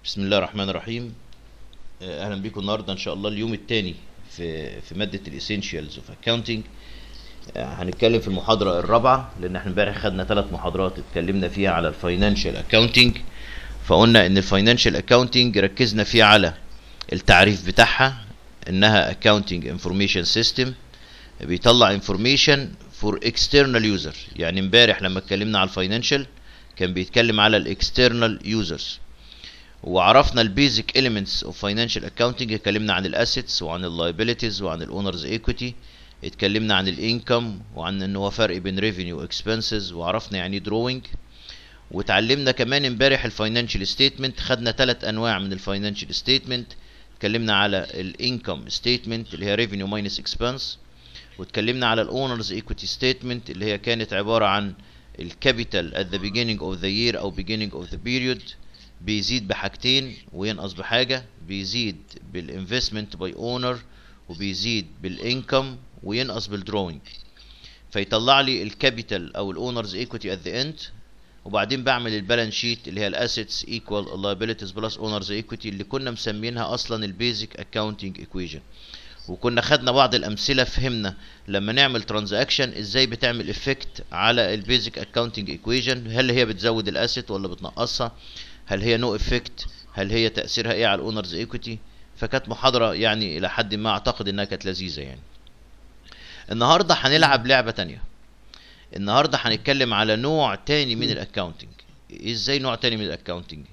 بسم الله الرحمن الرحيم آه، اهلا بيكم النهارده ان شاء الله اليوم الثاني في في ماده الاسينشالز اوف اكاونتنج هنتكلم في المحاضره الرابعه لان احنا امبارح خدنا ثلاث محاضرات اتكلمنا فيها على الفاينانشال اكاونتنج فقلنا ان الفاينانشال اكاونتنج ركزنا فيه على التعريف بتاعها انها اكاونتنج انفورميشن سيستم بيطلع انفورميشن فور اكسترنال يوزر يعني امبارح لما اتكلمنا على الفاينانشال كان بيتكلم على الاكسترنال يوزرز وعرفنا البيزك elements اوف فاينانشال اكاونتنج اتكلمنا عن الاسيتس وعن اللايبيليتيز وعن الاونرز ايكويتي اتكلمنا عن الانكم وعن ان هو فرق بين ريفينيو واكسبنسز وعرفنا يعني دروينج واتعلمنا كمان امبارح الفاينانشال ستيتمنت خدنا ثلاث انواع من الفاينانشال ستيتمنت اتكلمنا على الانكم ستيتمنت اللي هي ريفينيو ماينس اكسبنس واتكلمنا على الاونرز ايكويتي ستيتمنت اللي هي كانت عباره عن الكابيتال at the beginning of the year او beginning of the period بيزيد بحاجتين وينقص بحاجة بيزيد بالانفستمنت باي اونر وبيزيد بالانكم وينقص بالدروينج فيطلع لي الكابيتال او الاونرز ايكويتي ات ذا اند وبعدين بعمل البالانس شيت اللي هي الاسيتس ايكوال اللايبيليتيز بلس اونرز ايكويتي اللي كنا مسمينها اصلا البيزك اكاونتنج ايكويشن وكنا خدنا بعض الامثله فهمنا لما نعمل ترانزاكشن ازاي بتعمل افكت على البيزك اكاونتنج ايكويشن هل هي بتزود الاسيت ولا بتنقصها هل هي نو افكت هل هي تاثيرها ايه على الاونرز ايكويتي فكانت محاضره يعني الى حد ما اعتقد انها كانت لذيذه يعني النهارده هنلعب لعبه تانية النهارده هنتكلم على نوع تاني من الاكاونتنج ازاي نوع تاني من الاكاونتنج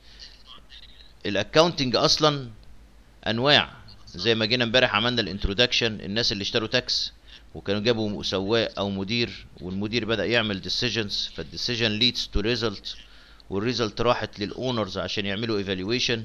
الاكاونتنج اصلا انواع زي ما جينا امبارح عملنا الانترودكشن الناس اللي اشتروا تاكس وكانوا جابوا سواق او مدير والمدير بدا يعمل ديسيجنز فالديسيجن ليدز تو ريزلت والريزلت راحت للاونرز عشان يعملوا ايفالويشن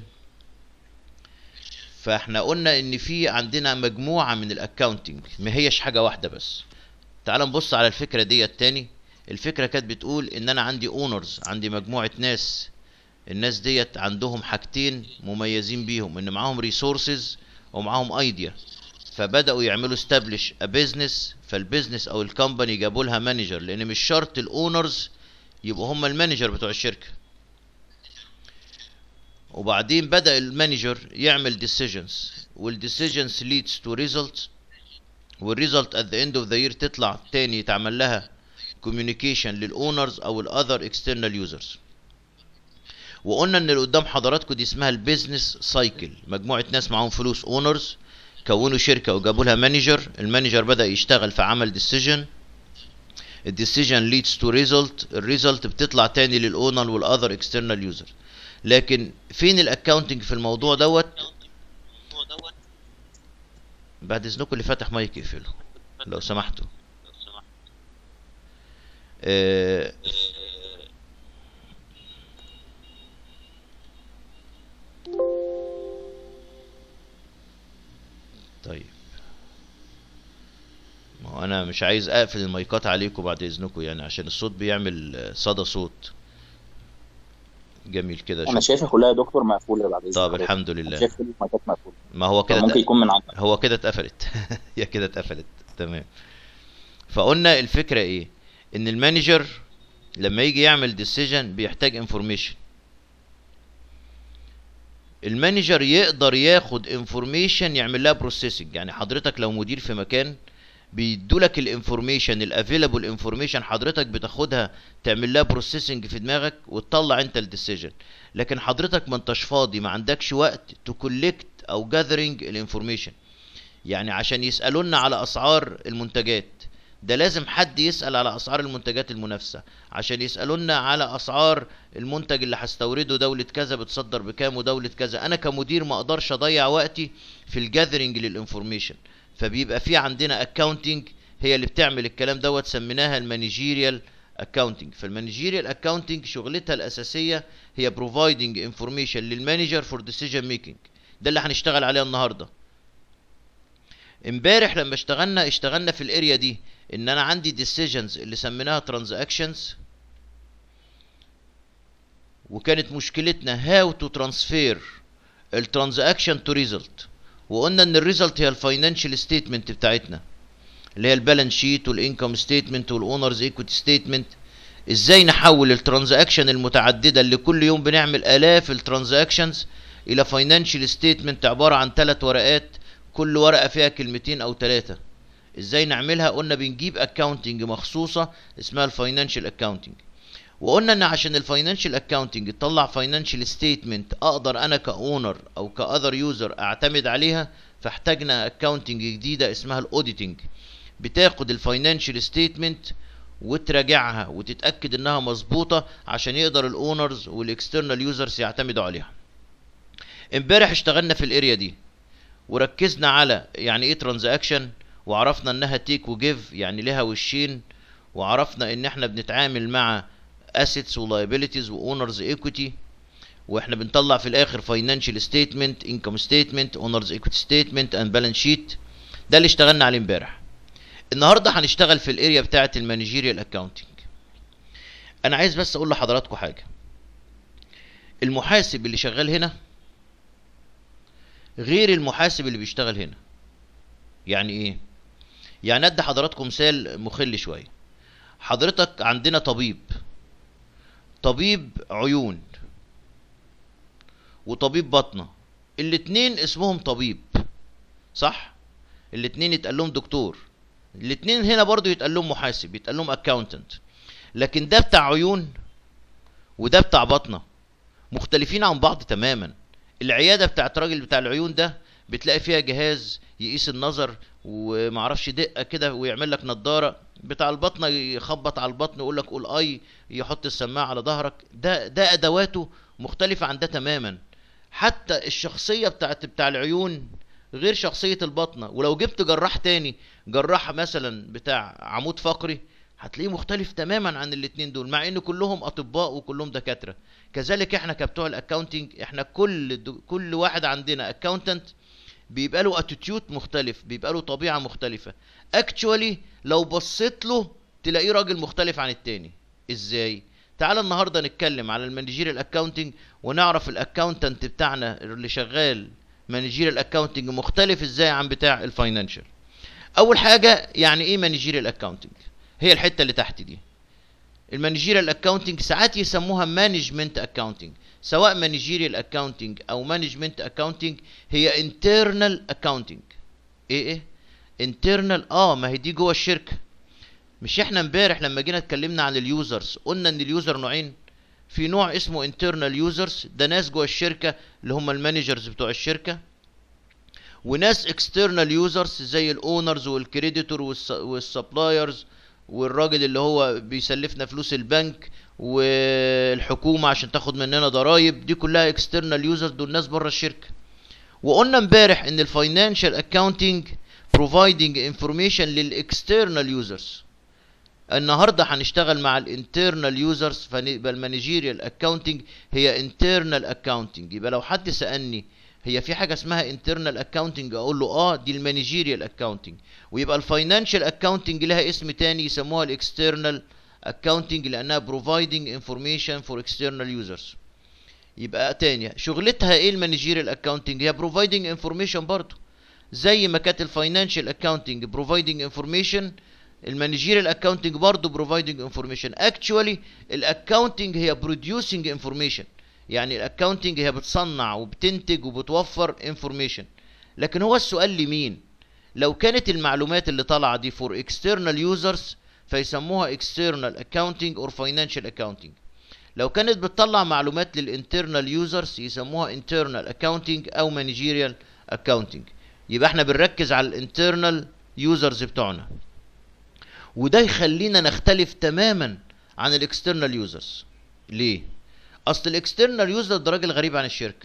فاحنا قلنا ان في عندنا مجموعه من الاكاونتنج ما هيش حاجه واحده بس تعال نبص على الفكره ديت تاني الفكره كانت بتقول ان انا عندي اونرز عندي مجموعه ناس الناس ديت عندهم حاجتين مميزين بيهم ان معاهم ريسورسز ومعاهم ايديا فبداوا يعملوا استابليش ا بيزنس فالبيزنس او الكومباني جابوا لها مانجر لان مش شرط الاونرز يبقوا هم المانجر بتوع الشركه وبعدين بدا المانجر يعمل ديسيجنز والديسيجنز ليدز تو ريزلت والريزلت ات ذا اند اوف ذا يير تطلع تاني يتعمل لها كوميونيكيشن للاونرز او الاذر اكسترنال يوزرز وقلنا ان اللي قدام حضراتكم دي اسمها البيزنس سايكل مجموعه ناس معاهم فلوس اونرز كونوا شركه وجابوا لها مانجر المانجر بدا يشتغل في عمل ديسيجن الديسيجن ليدز تو ريزلت الريزلت بتطلع تاني للاونر والاذر اكسترنال يوزر لكن فين الاكاونتنج في الموضوع دوت بعد اذنكم اللي فاتح مايك يقفله لو سمحتوا آه طيب ما هو انا مش عايز اقفل المايكات عليكم بعد اذنكم يعني عشان الصوت بيعمل صدى صوت جميل كده انا شوف شايفها كلها يا دكتور مقفوله بعد اذن طب حضرتك. الحمد انا لله شايف كل المايكات مقفوله ما هو كده ممكن اتق- يكون من عندك هو كده اتقفلت هي كده اتقفلت تمام فقلنا الفكرة ايه ان المانجر لما يجي يعمل ديسيجن بيحتاج انفورميشن المانجر يقدر ياخد انفورميشن يعمل لها بروسيسنج يعني حضرتك لو مدير في مكان بيدولك الانفورميشن الافيلابل انفورميشن حضرتك بتاخدها تعمل لها بروسيسنج في دماغك وتطلع انت الديسيجن لكن حضرتك ما انتش فاضي ما عندكش وقت تو كولكت او جاذرنج الانفورميشن يعني عشان يسالونا على اسعار المنتجات ده لازم حد يسال على اسعار المنتجات المنافسه عشان يسالونا على اسعار المنتج اللي هستورده دوله كذا بتصدر بكام ودوله كذا انا كمدير ما اقدرش اضيع وقتي في الجاذرنج للانفورميشن فبيبقى في عندنا اكاونتنج هي اللي بتعمل الكلام دوت سميناها المانجيريال اكاونتنج فالمانجيريال اكاونتنج شغلتها الاساسيه هي بروفايدنج انفورميشن للمانجر فور ديسيجن ميكنج ده اللي هنشتغل عليه النهارده امبارح لما اشتغلنا اشتغلنا في الاريا دي ان انا عندي ديسيجنز اللي سميناها ترانزاكشنز وكانت مشكلتنا هاو تو ترانسفير الترانزاكشن تو ريزلت وقلنا ان الريزلت هي الفاينانشال ستيتمنت بتاعتنا اللي هي البالانس شيت والانكم ستيتمنت والاونرز ايكويتي ستيتمنت ازاي نحول الترانزاكشن المتعدده اللي كل يوم بنعمل الاف الترانزاكشنز الى فاينانشال ستيتمنت عباره عن ثلاث ورقات كل ورقه فيها كلمتين او ثلاثه ازاي نعملها قلنا بنجيب اكاونتنج مخصوصه اسمها الفاينانشال اكاونتنج وقلنا ان عشان الفاينانشال اكاونتنج تطلع فاينانشال ستيتمنت اقدر انا كاونر او كاذر يوزر اعتمد عليها فاحتاجنا اكاونتنج جديده اسمها الاوديتنج بتاخد الفاينانشال ستيتمنت وتراجعها وتتاكد انها مظبوطه عشان يقدر الاونرز والاكسترنال يوزرز يعتمدوا عليها امبارح اشتغلنا في الاريا دي وركزنا على يعني ايه ترانزاكشن وعرفنا انها تيك وجيف يعني لها وشين وعرفنا ان احنا بنتعامل مع assets و liabilities و owners equity واحنا بنطلع في الاخر financial statement income statement owners equity statement and balance sheet ده اللي اشتغلنا عليه امبارح النهارده هنشتغل في الاريا بتاعه المانجيريال اكاونتنج انا عايز بس اقول لحضراتكم حاجه المحاسب اللي شغال هنا غير المحاسب اللي بيشتغل هنا يعني ايه يعني ادي حضراتكم مثال مخل شويه حضرتك عندنا طبيب طبيب عيون وطبيب بطنه الاتنين اسمهم طبيب صح الاتنين يتقال لهم دكتور الاتنين هنا برضو يتقال لهم محاسب يتقال لهم اكاونتنت لكن ده بتاع عيون وده بتاع بطنه مختلفين عن بعض تماما العياده بتاعت الراجل بتاع العيون ده بتلاقي فيها جهاز يقيس النظر ومعرفش دقه كده ويعمل لك نضاره بتاع البطنه يخبط على البطن ويقول لك قول اي يحط السماعه على ظهرك ده ده ادواته مختلفه عن ده تماما حتى الشخصيه بتاعت بتاع العيون غير شخصيه البطنه ولو جبت جراح تاني جراح مثلا بتاع عمود فقري هتلاقيه مختلف تماما عن الاتنين دول مع ان كلهم اطباء وكلهم دكاتره كذلك احنا كبتوع الاكاونتنج احنا كل كل واحد عندنا اكاونتنت بيبقى له اتيتيود مختلف بيبقى له طبيعه مختلفه اكشوالي لو بصيت له تلاقيه راجل مختلف عن التاني ازاي تعال النهارده نتكلم على المانجيريال اكاونتنج ونعرف الاكاونتنت بتاعنا اللي شغال مانجيريال اكاونتنج مختلف ازاي عن بتاع الفاينانشال اول حاجه يعني ايه مانجيريال اكاونتنج هي الحته اللي تحت دي المانجيريال اكاونتنج ساعات يسموها مانجمنت اكاونتنج سواء مانجيريال اكاونتنج او مانجمنت اكاونتنج هي انترنال اكاونتنج ايه ايه انترنال اه ما هي دي جوه الشركه مش احنا امبارح لما جينا اتكلمنا عن اليوزرز قلنا ان اليوزر نوعين في نوع اسمه انترنال يوزرز ده ناس جوه الشركه اللي هم المانجرز بتوع الشركه وناس اكسترنال يوزرز زي الاونرز والكريديتور والسبلايرز والراجل اللي هو بيسلفنا فلوس البنك والحكومه عشان تاخد مننا ضرايب دي كلها اكسترنال يوزرز دول ناس بره الشركه وقلنا امبارح ان الفاينانشال اكاونتنج providing information للاكسترنال يوزرز النهارده هنشتغل مع الانترنال يوزرز فنبقى المانجيريال اكاونتنج هي انترنال اكاونتنج يبقى لو حد سالني هي في حاجه اسمها انترنال اكاونتنج اقول له اه دي المانجيريال اكاونتنج ويبقى الفاينانشال اكاونتنج لها اسم تاني يسموها الاكسترنال اكاونتنج لانها providing information for external users يبقى تاني شغلتها ايه المانجيريال اكاونتنج هي providing information برضه زي ما كانت الفاينانشال اكاونتنج بروفايدنج انفورميشن المانجيريال اكاونتنج برضه بروفايدنج انفورميشن اكشوالي الاكاونتنج هي بروديوسنج انفورميشن يعني الاكاونتنج هي بتصنع وبتنتج وبتوفر انفورميشن لكن هو السؤال لمين لو كانت المعلومات اللي طالعه دي فور اكسترنال يوزرز فيسموها اكسترنال اكاونتنج اور فاينانشال اكاونتنج لو كانت بتطلع معلومات للانترنال يوزرز يسموها انترنال اكاونتنج او مانجيريال اكاونتنج يبقى احنا بنركز على الانترنال يوزرز بتوعنا وده يخلينا نختلف تماما عن الاكسترنال يوزرز ليه اصل الاكسترنال يوزر ده راجل غريب عن الشركه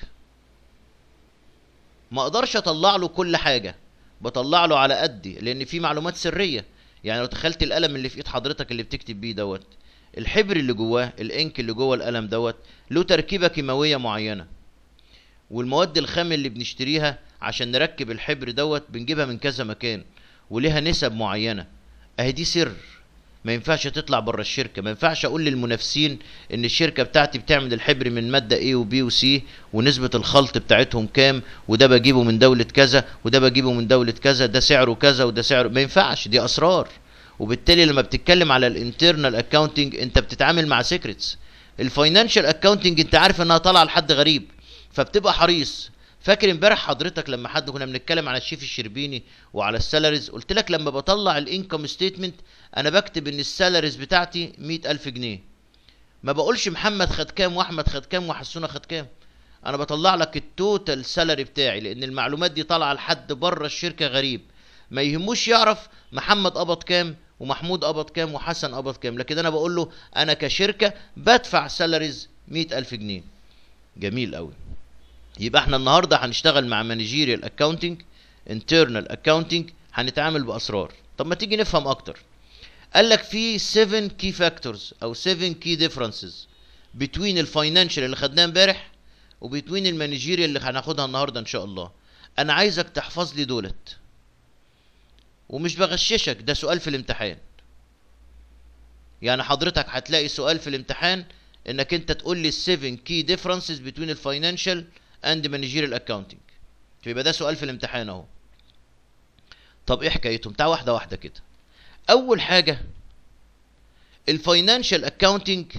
ما اقدرش اطلع له كل حاجه بطلع له على قدي لان في معلومات سريه يعني لو تخيلت القلم اللي في ايد حضرتك اللي بتكتب بيه دوت الحبر اللي جواه الانك اللي جوه القلم دوت له تركيبه كيماويه معينه والمواد الخام اللي بنشتريها عشان نركب الحبر دوت بنجيبها من كذا مكان وليها نسب معينه اهي دي سر ما ينفعش تطلع بره الشركه ما ينفعش اقول للمنافسين ان الشركه بتاعتي بتعمل الحبر من ماده A وبي وسي ونسبه الخلط بتاعتهم كام وده بجيبه من دوله كذا وده بجيبه من دوله كذا ده سعره كذا وده سعره ما ينفعش دي اسرار وبالتالي لما بتتكلم على الانترنال اكاونتنج انت بتتعامل مع سيكريتس الفاينانشال اكاونتنج انت عارف انها طالعه لحد غريب فبتبقى حريص فاكر امبارح حضرتك لما حد كنا بنتكلم على الشيف الشربيني وعلى السالاريز قلت لك لما بطلع الانكم ستيتمنت انا بكتب ان السالاريز بتاعتي مئة ألف جنيه ما بقولش محمد خد كام واحمد خد كام وحسونه خد كام انا بطلع لك التوتال سالاري بتاعي لان المعلومات دي طالعه لحد بره الشركه غريب ما يهموش يعرف محمد قبض كام ومحمود قبض كام وحسن قبض كام لكن انا بقول له انا كشركه بدفع سالاريز مئة ألف جنيه جميل قوي يبقى احنا النهارده هنشتغل مع مانجيريال اكاونتنج انترنال اكاونتنج هنتعامل باسرار طب ما تيجي نفهم اكتر قال لك في 7 كي فاكتورز او 7 كي ديفرنسز بتوين الفاينانشال اللي خدناه امبارح وبتوين المانجيريال اللي هناخدها النهارده ان شاء الله انا عايزك تحفظ لي دولت ومش بغششك ده سؤال في الامتحان يعني حضرتك هتلاقي سؤال في الامتحان انك انت تقول لي 7 كي ديفرنسز بتوين الفاينانشال اند مانجيريال اكاونتنج فيبقى ده سؤال في الامتحان اهو طب ايه حكايتهم تعال واحده واحده كده اول حاجه الفاينانشال اكاونتنج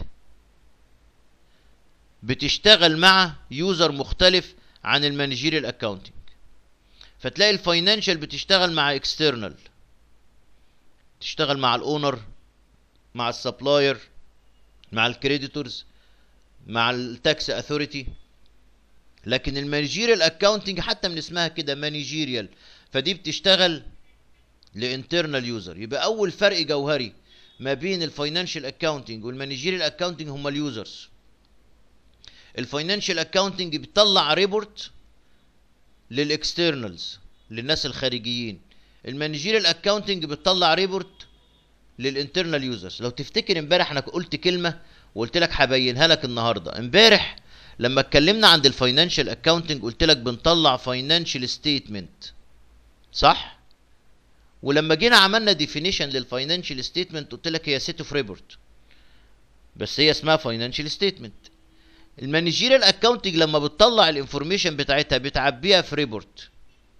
بتشتغل مع يوزر مختلف عن المانجيريال اكاونتنج فتلاقي الفاينانشال بتشتغل مع اكسترنال تشتغل مع الاونر مع السبلاير مع الكريديتورز مع التاكس اثوريتي لكن المانجيريال اكاونتنج حتى من اسمها كده مانجيريال فدي بتشتغل لانترنال يوزر يبقى اول فرق جوهري ما بين الفاينانشال اكاونتنج والمانجيريال اكاونتنج هما اليوزرز الفاينانشال اكاونتنج بتطلع ريبورت للاكسترنالز للناس الخارجيين المانجيريال اكاونتنج بتطلع ريبورت للانترنال يوزرز لو تفتكر امبارح انا قلت كلمه وقلت لك هبينها لك النهارده امبارح لما اتكلمنا عند الفاينانشال اكاونتنج قلت لك بنطلع فاينانشال ستيتمنت صح ولما جينا عملنا ديفينيشن للفاينانشال ستيتمنت قلت لك هي سيت اوف ريبورت بس هي اسمها فاينانشال ستيتمنت المانجيريال اكاونتنج لما بتطلع الانفورميشن بتاعتها بتعبيها في ريبورت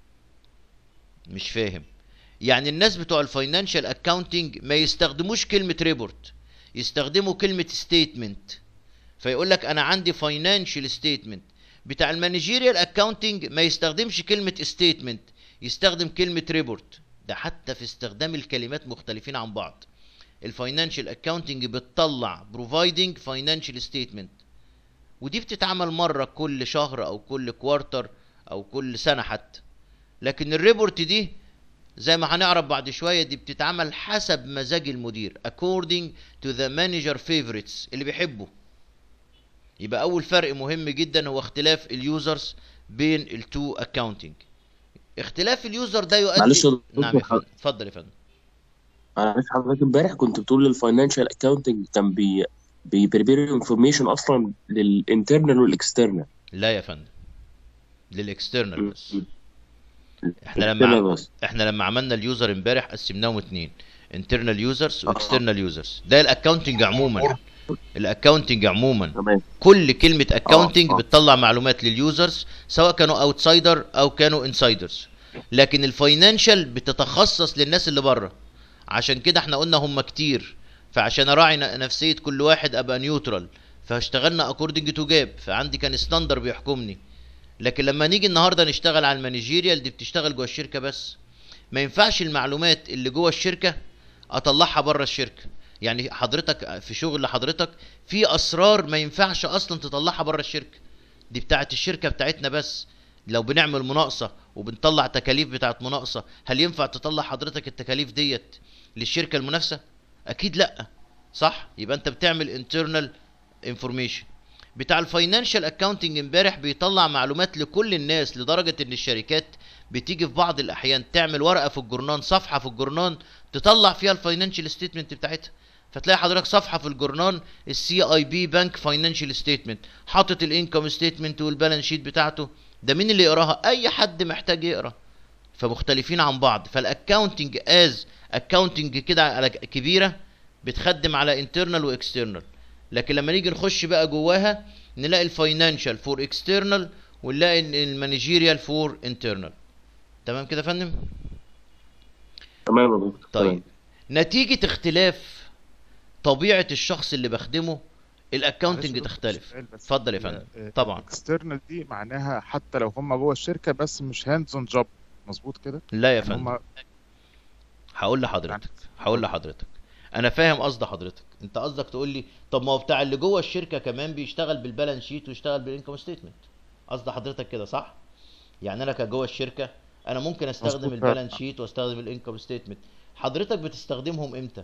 مش فاهم يعني الناس بتوع الفاينانشال اكاونتنج ما يستخدموش كلمة ريبورت يستخدموا كلمة ستيتمنت فيقول لك انا عندي فاينانشال ستيتمنت بتاع المانجيريال اكاونتنج ما يستخدمش كلمة ستيتمنت يستخدم كلمة ريبورت ده حتى في استخدام الكلمات مختلفين عن بعض الفاينانشال اكاونتنج بتطلع بروفايدنج فاينانشال ستيتمنت ودي بتتعمل مرة كل شهر او كل كوارتر او كل سنة حتى لكن الريبورت دي زي ما هنعرف بعد شوية دي بتتعمل حسب مزاج المدير according to the manager favorites اللي بيحبه يبقى اول فرق مهم جدا هو اختلاف اليوزرز بين التو اكاونتنج اختلاف اليوزر ده يؤدي معلش يا دكتور نعم يا فندم اتفضل يا فندم عارف حضرتك امبارح كنت بتقول الفاينانشال اكاونتنج كان بي بيبريبير انفورميشن اصلا للانترنال والاكسترنال لا يا فندم للاكسترنال بس احنا external لما بس. احنا لما عملنا اليوزر امبارح قسمناهم اتنين انترنال يوزرز واكسترنال يوزرز ده الاكاونتنج عموما الاكاونتنج عموما تمام كل كلمة اكاونتنج آه. بتطلع معلومات لليوزرز سواء كانوا اوتسايدر او كانوا انسايدرز لكن الفاينانشال بتتخصص للناس اللي بره عشان كده احنا قلنا هم كتير فعشان اراعي ن- نفسية كل واحد ابقى نيوترال فاشتغلنا اكوردنج تو جاب فعندي كان ستاندر بيحكمني لكن لما نيجي النهارده نشتغل على المانجيريال دي بتشتغل جوه الشركه بس ما ينفعش المعلومات اللي جوه الشركه اطلعها بره الشركه يعني حضرتك في شغل حضرتك في اسرار ما ينفعش اصلا تطلعها بره الشركه دي بتاعت الشركه بتاعتنا بس لو بنعمل مناقصه وبنطلع تكاليف بتاعت مناقصه هل ينفع تطلع حضرتك التكاليف ديت للشركه المنافسه اكيد لا صح يبقى انت بتعمل انترنال انفورميشن بتاع الفاينانشال اكاونتنج امبارح بيطلع معلومات لكل الناس لدرجه ان الشركات بتيجي في بعض الاحيان تعمل ورقه في الجورنان صفحه في الجورنان تطلع فيها الفاينانشال ستيتمنت بتاعتها فتلاقي حضرتك صفحه في الجورنان السي اي بي بنك فاينانشال ستيتمنت حاطط الانكم ستيتمنت والبالانس شيت بتاعته ده مين اللي يقراها اي حد محتاج يقرا فمختلفين عن بعض فالاكاونتنج از اكاونتنج كده على كبيره بتخدم على انترنال واكسترنال لكن لما نيجي نخش بقى جواها نلاقي الفاينانشال فور اكسترنال ونلاقي المانجيريال فور انترنال تمام كده يا فندم تمام يا دكتور طيب تمام. نتيجة اختلاف طبيعة الشخص اللي بخدمه الاكونتنج معلش يا دكتور، تختلف سؤال بس. اتفضل يا ال- فندم آه، طبعا الاكسترنال دي معناها حتى لو هم جوه الشركه بس مش هاندز اون جوب مظبوط كده لا يا يعني فندم هم هقول لحضرتك هقول لحضرتك انا فاهم قصد حضرتك انت قصدك تقول لي طب ما هو بتاع اللي جوه الشركه كمان بيشتغل بالبالانس شيت ويشتغل بالانكم ستيتمنت قصد حضرتك كده صح يعني انا كجوه الشركه انا ممكن استخدم مظبوط. البالانس شيت واستخدم الانكم ستيتمنت حضرتك بتستخدمهم امتى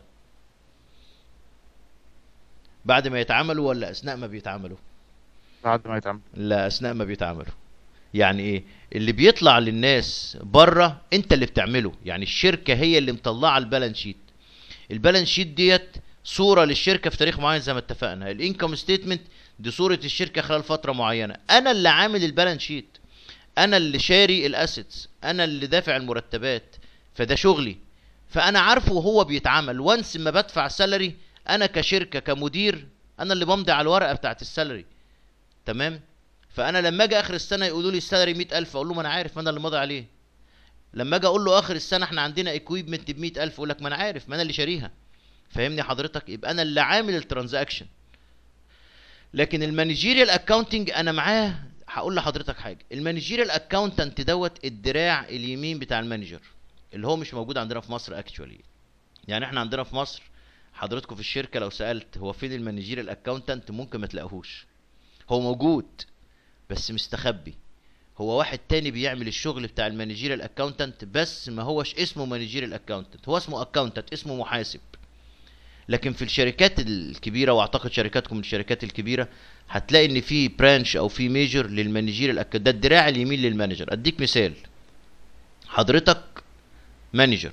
بعد ما يتعملوا ولا اثناء ما بيتعملوا بعد ما يتعمل لا اثناء ما بيتعملوا يعني ايه اللي بيطلع للناس بره انت اللي بتعمله يعني الشركه هي اللي مطلعه البالانس شيت البالانس شيت ديت صوره للشركه في تاريخ معين زي ما اتفقنا الانكم ستيتمنت دي صوره الشركه خلال فتره معينه انا اللي عامل البالانس شيت انا اللي شاري الاسيتس انا اللي دافع المرتبات فده شغلي فانا عارفه وهو بيتعمل وانس ما بدفع سالري انا كشركه كمدير انا اللي بمضي على الورقه بتاعت السالري تمام فانا لما اجي اخر السنه يقولوا لي السالري 100000 اقول له ما انا عارف ما انا اللي ماضي عليه لما اجي اقول له اخر السنه احنا عندنا ايكويبمنت ب 100000 يقول لك ما انا عارف ما انا اللي شاريها فاهمني حضرتك يبقى انا اللي عامل الترانزاكشن لكن المانجيريال اكاونتنج انا معاه هقول لحضرتك حاجه المانجيريال اكاونتنت دوت الدراع اليمين بتاع المانجر اللي هو مش موجود عندنا في مصر اكشولي يعني احنا عندنا في مصر حضرتكم في الشركه لو سالت هو فين المانجيريال اكاونتنت ممكن ما تلاقوهوش هو موجود بس مستخبي هو واحد تاني بيعمل الشغل بتاع المانجيريال اكاونتنت بس ما هوش اسمه مانجيريال اكاونتنت هو اسمه اكاونتنت اسمه محاسب لكن في الشركات الكبيره واعتقد شركاتكم من الشركات الكبيره هتلاقي ان في برانش او في ميجر للمانجيريال اكاونت ده الدراع اليمين للمانجر اديك مثال حضرتك مانجر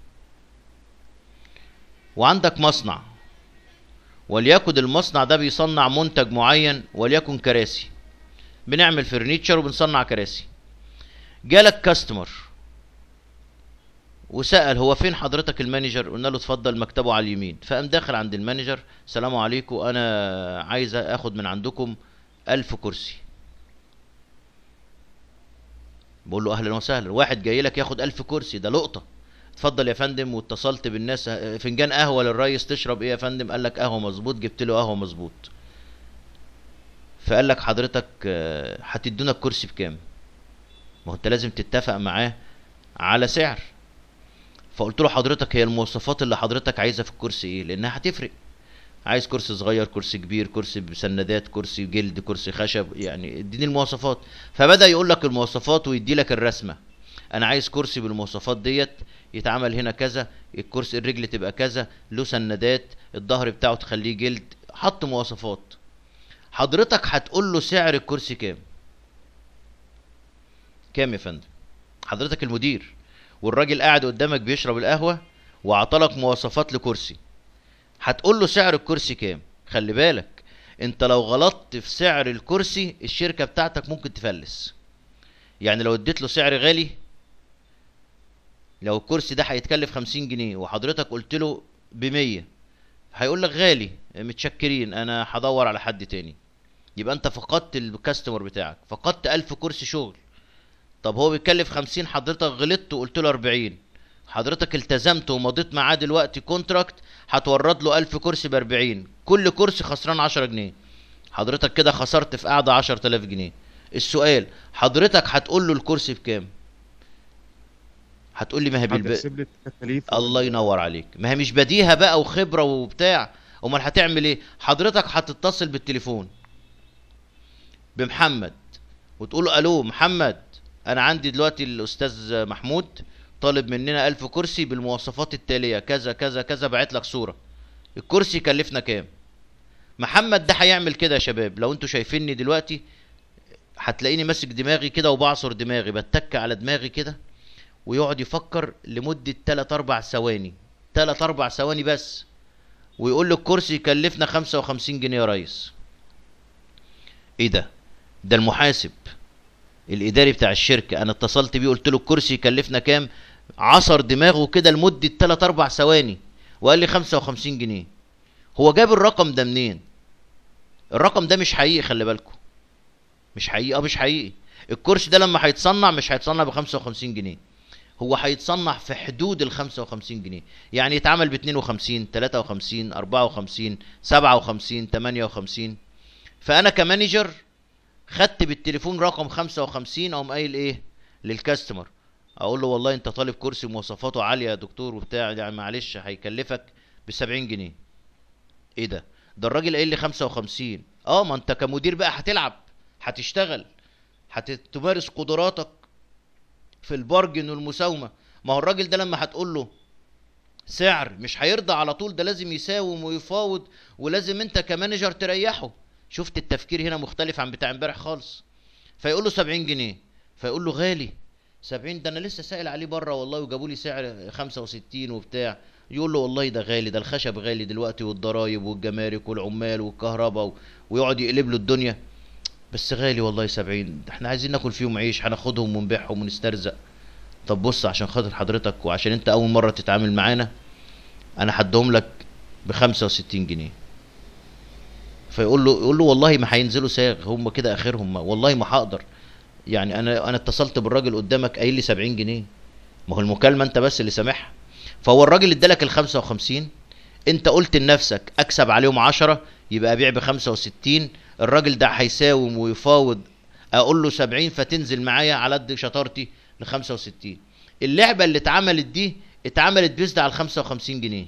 وعندك مصنع وليكن المصنع ده بيصنع منتج معين وليكن كراسي بنعمل فرنيتشر وبنصنع كراسي جالك كاستمر وسأل هو فين حضرتك المانجر قلنا له اتفضل مكتبه على اليمين فقام داخل عند المانجر سلام عليكم انا عايز اخد من عندكم ألف كرسي بقول له اهلا وسهلا واحد جاي لك ياخد ألف كرسي ده لقطة اتفضل يا فندم واتصلت بالناس اه، فنجان قهوة للريس تشرب ايه يا فندم قال لك قهوة مظبوط جبت له قهوة مظبوط فقال لك حضرتك اه، هتدونا الكرسي بكام ما هو انت لازم تتفق معاه على سعر فقلت له حضرتك هي المواصفات اللي حضرتك عايزها في الكرسي ايه لانها هتفرق عايز كرسي صغير كرسي كبير كرسي بسندات كرسي جلد كرسي خشب يعني اديني المواصفات فبدأ يقول لك المواصفات ويدي لك الرسمة انا عايز كرسي بالمواصفات ديت يتعمل هنا كذا الكرسي الرجل تبقى كذا له سندات الظهر بتاعه تخليه جلد حط مواصفات حضرتك هتقول له سعر الكرسي كام كام يا فندم حضرتك المدير والراجل قاعد قدامك بيشرب القهوة وعطلك مواصفات لكرسي هتقول له سعر الكرسي كام خلي بالك انت لو غلطت في سعر الكرسي الشركة بتاعتك ممكن تفلس يعني لو اديت له سعر غالي لو الكرسي ده هيتكلف خمسين جنيه وحضرتك قلت له بمية هيقول لك غالي متشكرين انا هدور على حد تاني يبقى انت فقدت الكاستمر بتاعك فقدت الف كرسي شغل طب هو بيتكلف خمسين حضرتك غلطت وقلت له اربعين حضرتك التزمت ومضيت معاه دلوقتي كونتراكت هتورد له ألف كرسي بأربعين كل كرسي خسران عشرة جنيه حضرتك كده خسرت في قعدة عشر تلاف جنيه السؤال حضرتك هتقول له الكرسي بكام هتقول لي ما هي بالب... هتحسب لي التكاليف الله ينور عليك ما هي مش بديهة بقى وخبرة وبتاع امال هتعمل ايه حضرتك هتتصل بالتليفون بمحمد وتقول له الو محمد انا عندي دلوقتي الاستاذ محمود طالب مننا ألف كرسي بالمواصفات التالية كذا كذا كذا بعت لك صورة الكرسي يكلفنا كام محمد ده هيعمل كده يا شباب لو انتوا شايفيني دلوقتي هتلاقيني ماسك دماغي كده وبعصر دماغي بتك على دماغي كده ويقعد يفكر لمدة 3 4 ثواني 3 4 ثواني بس ويقول له الكرسي يكلفنا 55 جنيه يا ريس ايه ده ده المحاسب الاداري بتاع الشركه انا اتصلت بيه قلت له الكرسي يكلفنا كام عصر دماغه كده لمده 3 4 ثواني وقال لي 55 جنيه هو جاب الرقم ده منين الرقم ده مش حقيقي خلي بالكم مش حقيقي اه مش حقيقي الكرسي ده لما هيتصنع مش هيتصنع ب 55 جنيه هو هيتصنع في حدود ال 55 جنيه يعني يتعمل ب 52 53 54 57 58 فانا كمانجر خدت بالتليفون رقم 55 اقوم قايل ايه للكاستمر اقول له والله انت طالب كرسي مواصفاته عاليه يا دكتور وبتاع يعني معلش هيكلفك ب 70 جنيه ايه ده ده الراجل قايل لي 55 اه ما انت كمدير بقى هتلعب هتشتغل هتمارس قدراتك في البارجن والمساومه ما هو الراجل ده لما هتقول له سعر مش هيرضى على طول ده لازم يساوم ويفاوض ولازم انت كمانجر تريحه شفت التفكير هنا مختلف عن بتاع امبارح خالص فيقول له 70 جنيه فيقول له غالي 70 ده انا لسه سائل عليه بره والله وجابوا لي سعر 65 وبتاع يقول له والله ده غالي ده الخشب غالي دلوقتي والضرايب والجمارك والعمال والكهرباء و... ويقعد يقلب له الدنيا بس غالي والله 70 ده احنا عايزين ناكل فيهم عيش هناخدهم ونبيعهم ونسترزق طب بص عشان خاطر حضرتك وعشان انت اول مره تتعامل معانا انا هديهم لك ب 65 جنيه فيقول له يقول له والله ما هينزلوا ساغ هم كده اخرهم ما والله ما هقدر يعني انا انا اتصلت بالراجل قدامك قايل لي 70 جنيه ما هو المكالمه انت بس اللي سامعها فهو الراجل ادالك ال 55 انت قلت لنفسك اكسب عليهم 10 يبقى ابيع ب 65 الراجل ده هيساوم ويفاوض اقول له 70 فتنزل معايا على قد شطارتي ل 65 اللعبه اللي اتعملت دي اتعملت بيزد على ال 55 جنيه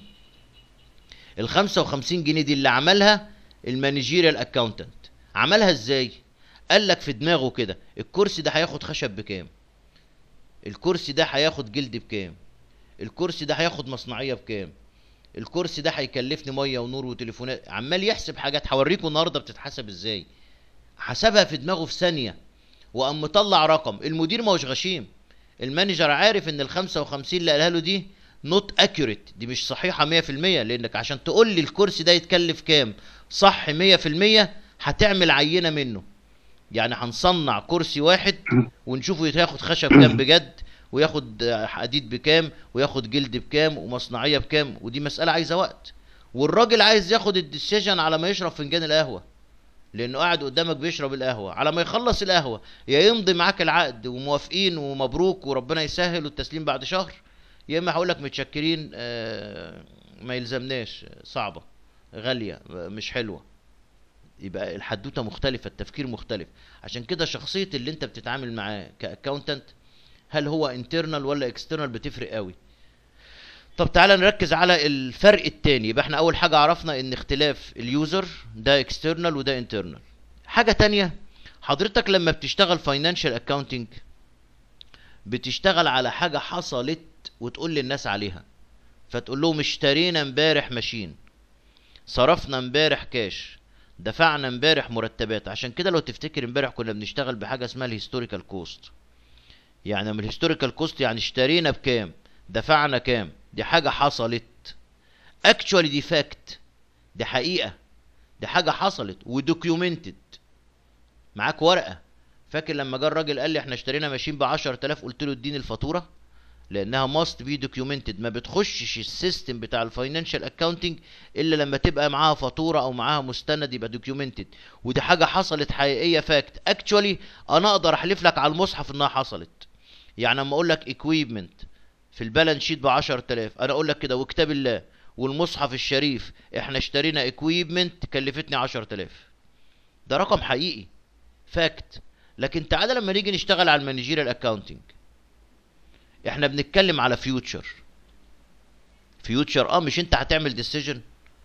ال 55 جنيه دي اللي عملها المانجيريال اكاونتنت عملها ازاي قال لك في دماغه كده الكرسي ده هياخد خشب بكام الكرسي ده هياخد جلد بكام الكرسي ده هياخد مصنعيه بكام الكرسي ده هيكلفني ميه ونور وتليفونات عمال يحسب حاجات هوريكم النهارده بتتحسب ازاي حسبها في دماغه في ثانيه وقام مطلع رقم المدير ما هوش غشيم المانجر عارف ان ال 55 اللي قالها له دي نوت اكيوريت دي مش صحيحه 100% لانك عشان تقول لي الكرسي ده يتكلف كام صح 100% هتعمل عينه منه يعني هنصنع كرسي واحد ونشوفه ياخد خشب كام بجد وياخد حديد بكام وياخد جلد بكام ومصنعيه بكام ودي مساله عايزه وقت والراجل عايز ياخد الديسيجن على ما يشرب فنجان القهوه لانه قاعد قدامك بيشرب القهوه على ما يخلص القهوه يا يمضي معاك العقد وموافقين ومبروك وربنا يسهل والتسليم بعد شهر يا اما هقول لك متشكرين آه، ما يلزمناش صعبه غاليه مش حلوه يبقى الحدوته مختلفه التفكير مختلف عشان كده شخصيه اللي انت بتتعامل معاه كاكاونتنت هل هو انترنال ولا اكسترنال بتفرق قوي طب تعالى نركز على الفرق التاني يبقى احنا اول حاجه عرفنا ان اختلاف اليوزر ده اكسترنال وده انترنال حاجه تانية حضرتك لما بتشتغل فاينانشال اكاونتنج بتشتغل على حاجه حصلت وتقول للناس عليها فتقول لهم اشترينا امبارح ماشين صرفنا امبارح كاش دفعنا امبارح مرتبات عشان كده لو تفتكر امبارح كنا بنشتغل بحاجه اسمها الهيستوريكال كوست يعني من الهيستوريكال كوست يعني اشترينا بكام دفعنا كام دي حاجه حصلت اكشوالي دي فاكت دي حقيقه دي حاجه حصلت ودوكيومنتد معاك ورقه فاكر لما جه الراجل قال لي احنا اشترينا ماشين ب 10000 قلت له اديني الفاتوره لانها ماست بي دوكيومنتد ما بتخشش السيستم بتاع الفاينانشال اكاونتنج الا لما تبقى معاها فاتوره او معاها مستند يبقى دوكيومنتد ودي حاجه حصلت حقيقيه فاكت اكشوالي انا اقدر احلف لك على المصحف انها حصلت يعني اما اقول لك اكويبمنت في البالانس شيت ب 10000 انا اقول لك كده وكتاب الله والمصحف الشريف احنا اشترينا اكويبمنت كلفتني 10000 ده رقم حقيقي فاكت لكن تعالى لما نيجي نشتغل على المانجيريال اكاونتنج احنا بنتكلم على فيوتشر فيوتشر اه مش انت هتعمل ديسيجن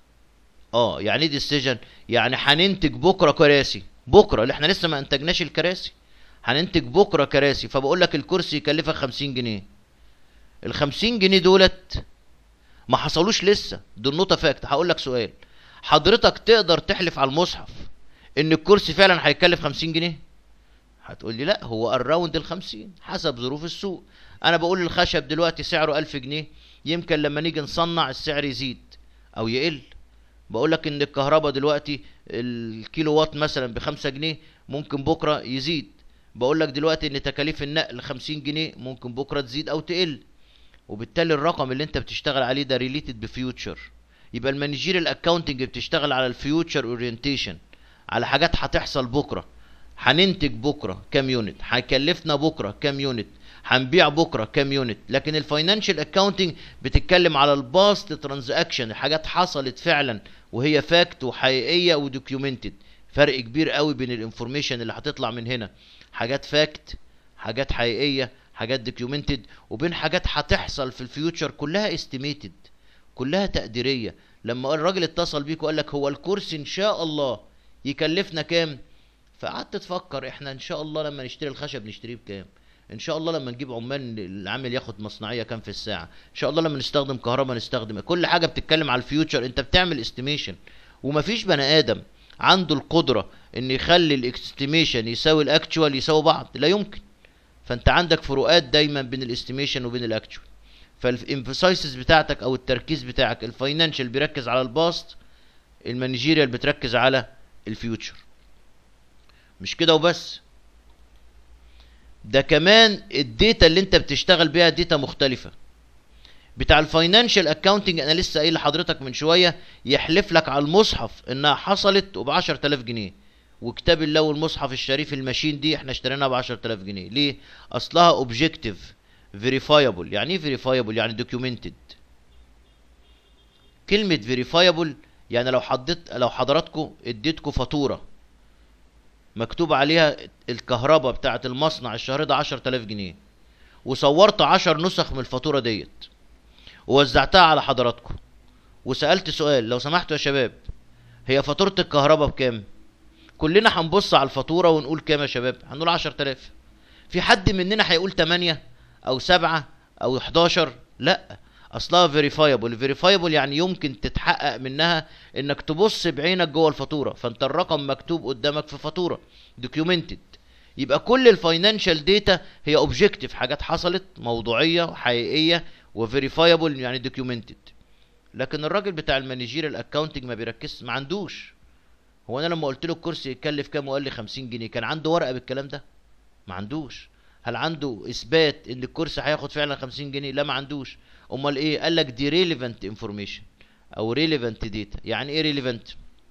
اه يعني ايه ديسيجن يعني هننتج بكره كراسي بكره اللي احنا لسه ما انتجناش الكراسي هننتج بكره كراسي فبقول لك الكرسي يكلفك 50 جنيه ال 50 جنيه دولت ما حصلوش لسه دول نوت فاكت هقول لك سؤال حضرتك تقدر تحلف على المصحف ان الكرسي فعلا هيكلف 50 جنيه هتقول لي لا هو الراوند ال 50 حسب ظروف السوق انا بقول الخشب دلوقتي سعره 1000 جنيه يمكن لما نيجي نصنع السعر يزيد او يقل بقول لك ان الكهرباء دلوقتي الكيلو وات مثلا ب 5 جنيه ممكن بكره يزيد بقول لك دلوقتي ان تكاليف النقل 50 جنيه ممكن بكره تزيد او تقل وبالتالي الرقم اللي انت بتشتغل عليه ده ريليتد بفيوتشر يبقى المانجيريال اكاونتنج بتشتغل على الفيوتشر اورينتيشن على حاجات هتحصل بكره هننتج بكره كام يونت هيكلفنا بكره كام يونت هنبيع بكره كام يونت لكن الفاينانشال اكاونتنج بتتكلم على الباست ترانزاكشن الحاجات حصلت فعلا وهي فاكت وحقيقيه ودوكيومنتد فرق كبير قوي بين الانفورميشن اللي هتطلع من هنا حاجات فاكت حاجات حقيقيه حاجات دوكيومنتد وبين حاجات هتحصل في الفيوتشر كلها استيميتد كلها تقديريه لما الراجل اتصل بيك وقال لك هو الكورس ان شاء الله يكلفنا كام فقعدت تفكر احنا ان شاء الله لما نشتري الخشب نشتريه بكام ان شاء الله لما نجيب عمال العامل ياخد مصنعيه كام في الساعه ان شاء الله لما نستخدم كهرباء نستخدم إيه. كل حاجه بتتكلم على الفيوتشر انت بتعمل استيميشن ومفيش بني ادم عنده القدره ان يخلي الاستيميشن يساوي الاكتوال يساوي بعض لا يمكن فانت عندك فروقات دايما بين الاستيميشن وبين الاكتوال فالامفسايسز بتاعتك او التركيز بتاعك الفاينانشال بيركز على الباست المانجيريال بتركز على الفيوتشر مش كده وبس ده كمان الداتا اللي انت بتشتغل بيها داتا مختلفة بتاع الفاينانشال اكاونتنج انا لسه قايل لحضرتك من شوية يحلف لك على المصحف انها حصلت وب 10000 جنيه وكتاب الله والمصحف الشريف الماشين دي احنا اشتريناها ب 10000 جنيه ليه اصلها اوبجكتيف فيريفايبل يعني ايه فيريفايبل يعني دوكيومنتد كلمة فيريفايبل يعني لو حضرت لو حضراتكم اديتكم فاتورة مكتوب عليها الكهرباء بتاعة المصنع الشهر ده 10000 جنيه وصورت 10 نسخ من الفاتورة ديت ووزعتها على حضراتكم وسألت سؤال لو سمحتوا يا شباب هي فاتورة الكهرباء بكام؟ كلنا هنبص على الفاتورة ونقول كام يا شباب؟ هنقول 10000 في حد مننا هيقول 8 او 7 او 11 لا اصلها فيريفايبل فيريفايبل يعني يمكن تتحقق منها انك تبص بعينك جوه الفاتوره فانت الرقم مكتوب قدامك في فاتوره دوكيومنتد يبقى كل الفاينانشال داتا هي اوبجكتيف حاجات حصلت موضوعيه وحقيقيه وفيريفايبل يعني دوكيومنتد لكن الراجل بتاع المانجيريال اكاونتنج ما بيركزش ما عندوش هو انا لما قلت له الكرسي يتكلف كام وقال لي 50 جنيه كان عنده ورقه بالكلام ده ما عندوش هل عنده اثبات ان الكرسي هياخد فعلا 50 جنيه لا ما عندوش امال ايه قال لك دي ريليفنت انفورميشن او ريليفنت داتا يعني ايه ريليفنت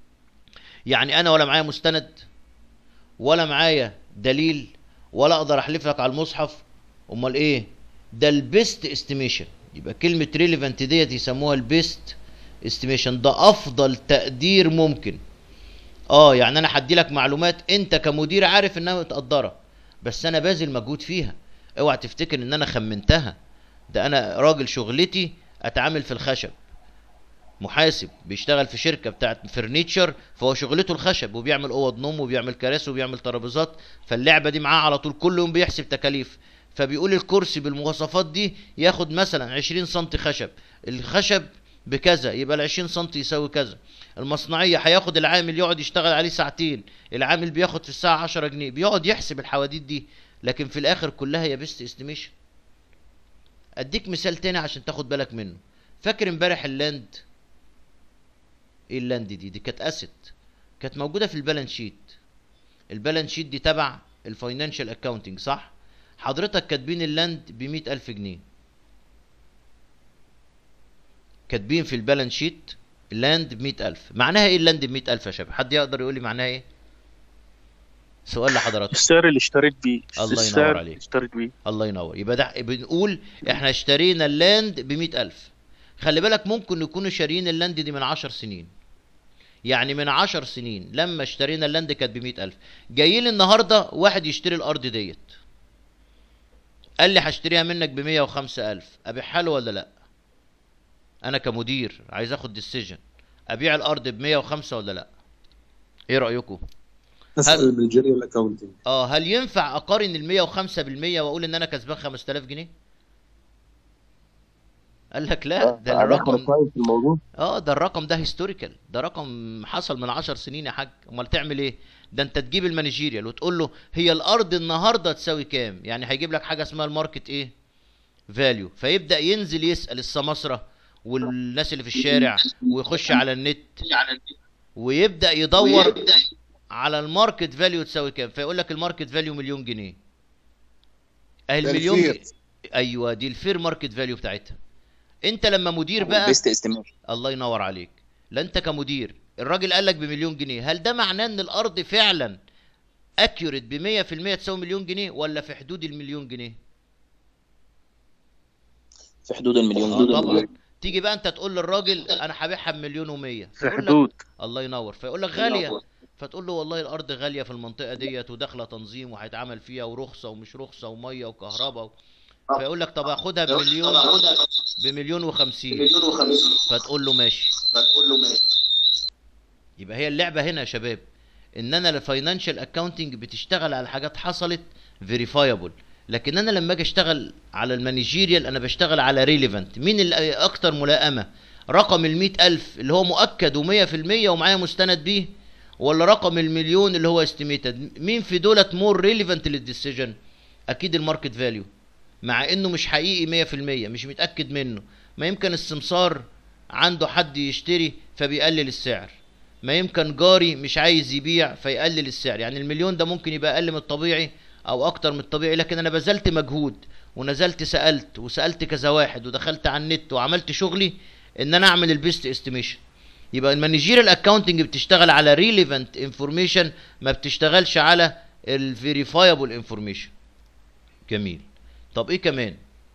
يعني انا ولا معايا مستند ولا معايا دليل ولا اقدر احلف لك على المصحف امال ايه ده البيست استيميشن يبقى كلمه ريليفنت ديت يسموها البيست استيميشن ده افضل تقدير ممكن اه يعني انا هدي لك معلومات انت كمدير عارف انها متقدره بس انا باذل مجهود فيها اوعى تفتكر ان انا خمنتها ده انا راجل شغلتي اتعامل في الخشب محاسب بيشتغل في شركه بتاعت فرنيتشر فهو شغلته الخشب وبيعمل اوض نوم وبيعمل كراسي وبيعمل ترابيزات فاللعبه دي معاه على طول كل يوم بيحسب تكاليف فبيقول الكرسي بالمواصفات دي ياخد مثلا 20 سم خشب الخشب بكذا يبقى ال 20 سم يساوي كذا المصنعيه هياخد العامل يقعد يشتغل عليه ساعتين العامل بياخد في الساعه 10 جنيه بيقعد يحسب الحواديت دي لكن في الاخر كلها هي بيست استيميشن اديك مثال تاني عشان تاخد بالك منه فاكر امبارح اللاند ايه اللاند دي دي كانت اسيت كانت موجوده في البالانس شيت البالانس شيت دي تبع الفاينانشال اكاونتنج صح حضرتك كاتبين اللاند ب ألف جنيه كاتبين في البالانس شيت اللاند ب ألف معناها ايه اللاند ب ألف يا شباب حد يقدر يقول لي معناها ايه سؤال لحضرتك السعر اللي اشتريت بيه الله ينور السعر عليك. اللي اشتريت بيه الله ينور يبقى ده بنقول احنا اشترينا اللاند ب ألف خلي بالك ممكن نكونوا شاريين اللاند دي من عشر سنين يعني من عشر سنين لما اشترينا اللاند كانت ب ألف جاي لي النهارده واحد يشتري الارض ديت قال لي هشتريها منك ب 105 ألف أبيعها له ولا لأ؟ أنا كمدير عايز آخد ديسيجن أبيع الأرض ب 105 ولا لأ؟ إيه رأيكم؟ اسال المانجيريال اكاونتنج اه هل ينفع اقارن ال 105 بال 100 واقول ان انا كسبان 5000 جنيه؟ قال لك لا ده هدخل الرقم كويس في الموضوع اه ده الرقم ده هيستوريكال ده رقم حصل من 10 سنين يا حاج امال تعمل ايه ده انت تجيب المانجيريال وتقول له هي الارض النهارده تساوي كام يعني هيجيب لك حاجه اسمها الماركت ايه فاليو فيبدا ينزل يسال السماسره والناس اللي في الشارع ويخش على النت ويبدا يدور على الماركت فاليو تساوي كام فيقول لك الماركت فاليو مليون جنيه اهي ده المليون الفير. جنيه ايوه دي الفير ماركت فاليو بتاعتها انت لما مدير بقى بيست استيميشن الله ينور عليك لا انت كمدير الراجل قال لك بمليون جنيه هل ده معناه ان الارض فعلا اكيوريت ب 100% تساوي مليون جنيه ولا في حدود المليون جنيه في حدود المليون اه جنيه. طبعا تيجي بقى انت تقول للراجل انا هبيعها بمليون ومية في يقول لك حدود الله ينور فيقول لك غاليه فتقول له والله الارض غاليه في المنطقه ديت وداخله تنظيم وهيتعمل فيها ورخصه ومش رخصه وميه وكهرباء و... فيقول لك طب اخدها بمليون بمليون وخمسين فتقول له ماشي يبقى هي اللعبه هنا يا شباب ان انا الفاينانشال اكاونتنج بتشتغل على حاجات حصلت فيريفايبل لكن انا لما اجي اشتغل على المانجيريال انا بشتغل على ريليفنت مين اللي اكتر ملائمه رقم ال ألف اللي هو مؤكد ومية في المية ومعايا مستند بيه ولا رقم المليون اللي هو استيميتد مين في دولت مور ريليفنت للديسيجن اكيد الماركت فاليو مع انه مش حقيقي مية في المية مش متاكد منه ما يمكن السمسار عنده حد يشتري فبيقلل السعر ما يمكن جاري مش عايز يبيع فيقلل السعر يعني المليون ده ممكن يبقى اقل من الطبيعي او اكتر من الطبيعي لكن انا بذلت مجهود ونزلت سالت وسالت كذا واحد ودخلت على النت وعملت شغلي ان انا اعمل البيست استيميشن يبقى المانجيريال اكاونتنج بتشتغل على ريليفنت انفورميشن ما بتشتغلش على الفيريفايبل انفورميشن جميل طب ايه كمان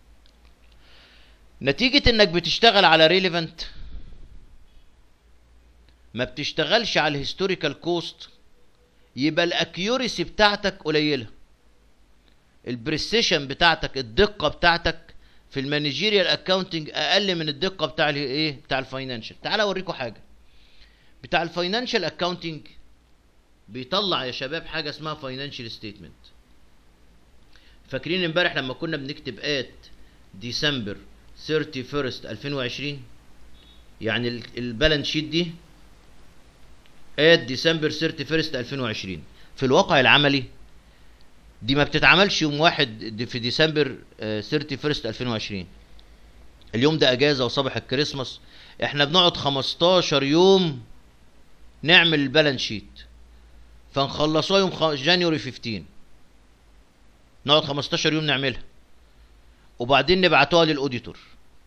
نتيجة انك بتشتغل على ريليفنت ما بتشتغلش على الهيستوريكال كوست يبقى الاكيوريسي بتاعتك قليله البريسيشن بتاعتك الدقه بتاعتك في المانجيريال اكاونتنج اقل من الدقه بتاع الايه بتاع الفاينانشال تعال اوريكم حاجه بتاع الفاينانشال اكاونتنج بيطلع يا شباب حاجه اسمها فاينانشال ستيتمنت فاكرين امبارح لما كنا بنكتب ات ديسمبر 31 2020 يعني ال- البالانس شيت دي ات ديسمبر 31 2020 في الواقع العملي دي ما بتتعملش يوم واحد دي في ديسمبر آه، 31 2020 اليوم ده اجازه وصباح الكريسماس احنا بنقعد 15 يوم نعمل البالانس شيت فنخلصوها يوم خ... جانيوري 15 نقعد 15 يوم نعملها وبعدين نبعتوها للاوديتور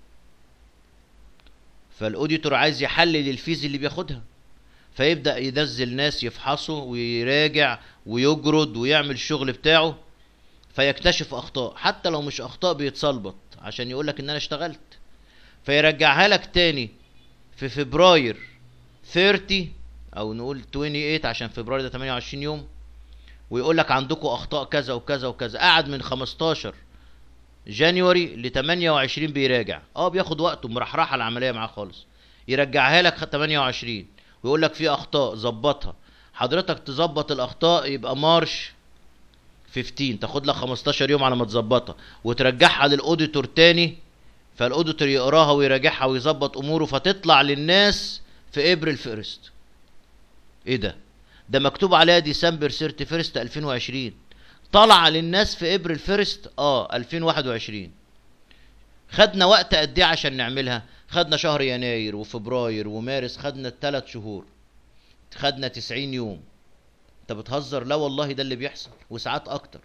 فالاوديتور عايز يحلل الفيز اللي بياخدها فيبدا ينزل ناس يفحصوا ويراجع ويجرد ويعمل الشغل بتاعه فيكتشف اخطاء حتى لو مش اخطاء بيتصلبط عشان يقولك ان انا اشتغلت فيرجعها لك تاني في فبراير 30 او نقول 28 عشان فبراير ده 28 يوم ويقول لك عندكم اخطاء كذا وكذا وكذا قعد من 15 جانيوري ل 28 بيراجع اه بياخد وقته مرحرحه العمليه معاه خالص يرجعها لك 28 ويقول لك في اخطاء ظبطها حضرتك تظبط الاخطاء يبقى مارش 15 تاخد لك 15 يوم على ما تظبطها وترجعها للاوديتور تاني فالاوديتور يقراها ويراجعها ويظبط اموره فتطلع للناس في ابريل فيرست ايه ده ده مكتوب عليها ديسمبر 31 2020 طلع للناس في ابريل فيرست اه 2021 خدنا وقت قد ايه عشان نعملها خدنا شهر يناير وفبراير ومارس خدنا الثلاث شهور خدنا 90 يوم انت بتهزر لا والله ده اللي بيحصل وساعات اكتر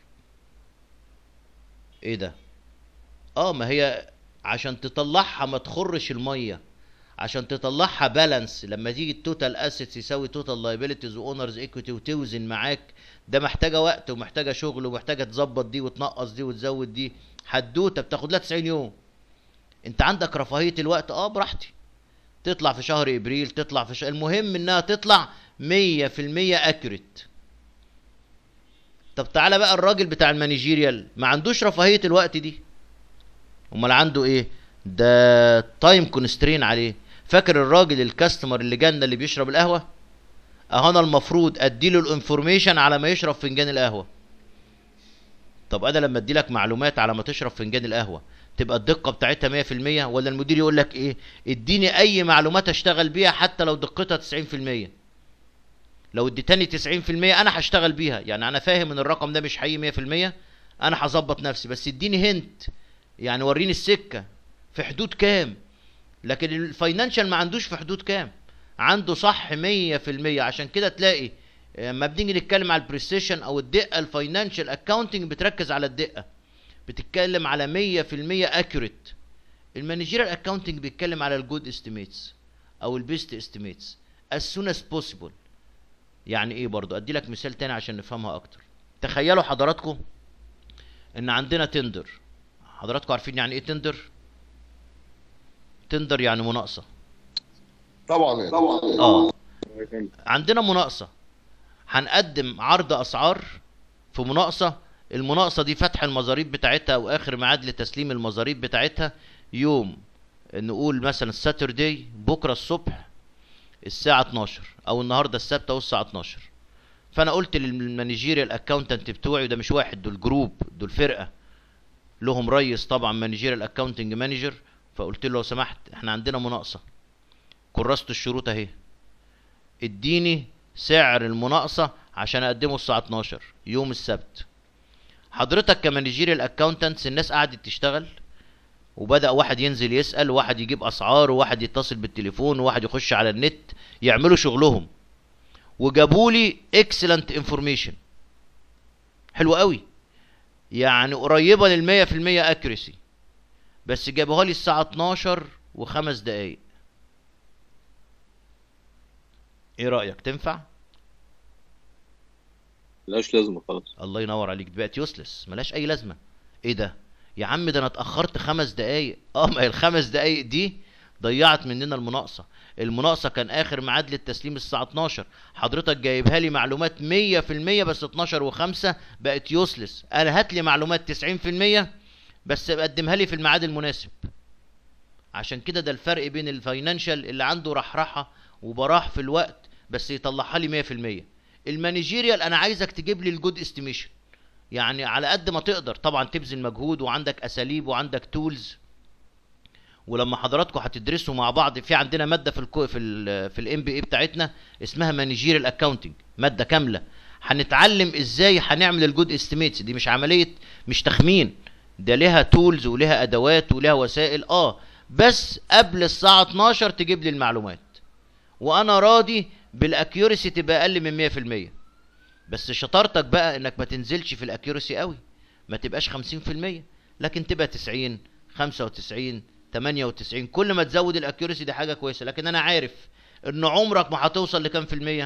ايه ده اه ما هي عشان تطلعها ما تخرش الميه عشان تطلعها بالانس لما تيجي التوتال اسيتس يساوي توتال لايبيليتيز واونرز ايكويتي وتوزن معاك ده محتاجه وقت ومحتاجه شغل ومحتاجه تظبط دي وتنقص دي وتزود دي حدوته بتاخد لها 90 يوم انت عندك رفاهيه الوقت اه براحتي تطلع في شهر ابريل تطلع في شهر المهم انها تطلع 100% اكوريت طب تعالى بقى الراجل بتاع المانجيريال ما عندوش رفاهيه الوقت دي امال عنده ايه ده تايم كونسترين عليه فاكر الراجل الكاستمر اللي جالنا اللي بيشرب القهوه اهو انا المفروض اديله الانفورميشن على ما يشرب فنجان القهوه طب انا لما اديلك معلومات على ما تشرب فنجان القهوه تبقى الدقه بتاعتها 100% ولا المدير يقول لك ايه اديني اي معلومات اشتغل بيها حتى لو دقتها 90% لو اديتني 90% انا هشتغل بيها يعني انا فاهم ان الرقم ده مش حقيقي 100% انا هظبط نفسي بس اديني هنت يعني وريني السكه في حدود كام لكن الفاينانشال ما عندوش في حدود كام عنده صح 100% عشان كده تلاقي لما بنيجي نتكلم على البريسيشن او الدقه الفاينانشال اكاونتنج بتركز على الدقه بتتكلم على 100% اكيوريت المانجيرال اكاونتنج بيتكلم على الجود استيميتس او البيست استيميتس as soon as possible يعني ايه برضو ادي لك مثال تاني عشان نفهمها اكتر تخيلوا حضراتكم ان عندنا تندر حضراتكم عارفين يعني ايه تندر تندر يعني مناقصه طبعا طبعا اه عندنا مناقصه هنقدم عرض اسعار في مناقصه المناقصه دي فتح المظاريف بتاعتها او اخر ميعاد لتسليم المظاريف بتاعتها يوم نقول مثلا الساتردي بكره الصبح الساعه 12 او النهارده السبت او الساعه 12 فانا قلت للمانجيريال اكاونتنت بتوعي وده مش واحد دول جروب دول فرقه لهم ريس طبعا مانجيريال اكاونتنج مانجر فقلت له لو سمحت احنا عندنا مناقصه كرست الشروط اهي اديني سعر المناقصه عشان اقدمه الساعه 12 يوم السبت حضرتك كمانجيريال اكاونتنتس الناس قعدت تشتغل وبدا واحد ينزل يسال وواحد يجيب اسعار وواحد يتصل بالتليفون وواحد يخش على النت يعملوا شغلهم وجابوا لي اكسلنت انفورميشن حلو قوي يعني قريبه لل 100% اكيرسي بس جابوها لي الساعه 12 وخمس دقايق ايه رايك تنفع ملهاش لازمه خلاص الله ينور عليك دي بقت يوسلس ملهاش اي لازمه ايه ده يا عم ده انا اتاخرت خمس دقايق اه ما هي الخمس دقايق دي ضيعت مننا المناقصه المناقصه كان اخر ميعاد للتسليم الساعه 12 حضرتك جايبها لي معلومات 100% بس 12 و5 بقت يوسلس انا هات لي معلومات 90% بس قدمها لي في الميعاد المناسب عشان كده ده الفرق بين الفاينانشال اللي عنده رحرحه وبراح في الوقت بس يطلعها لي 100% المانجيريال انا عايزك تجيب لي الجود استيميشن يعني على قد ما تقدر طبعا تبذل مجهود وعندك اساليب وعندك تولز ولما حضراتكم هتدرسوا مع بعض في عندنا ماده في الكو في ال في الام بي اي بتاعتنا اسمها مانجيريال اكاونتنج ماده كامله هنتعلم ازاي هنعمل الجود استيميتس دي مش عمليه مش تخمين ده ليها تولز وليها ادوات وليها وسائل اه بس قبل الساعه 12 تجيب لي المعلومات وانا راضي بالاكيورسي تبقى اقل من 100% بس شطارتك بقى انك ما تنزلش في الاكيورسي قوي ما تبقاش 50% لكن تبقى 90 95 98 كل ما تزود الاكيورسي دي حاجه كويسه لكن انا عارف ان عمرك ما هتوصل لكام في المية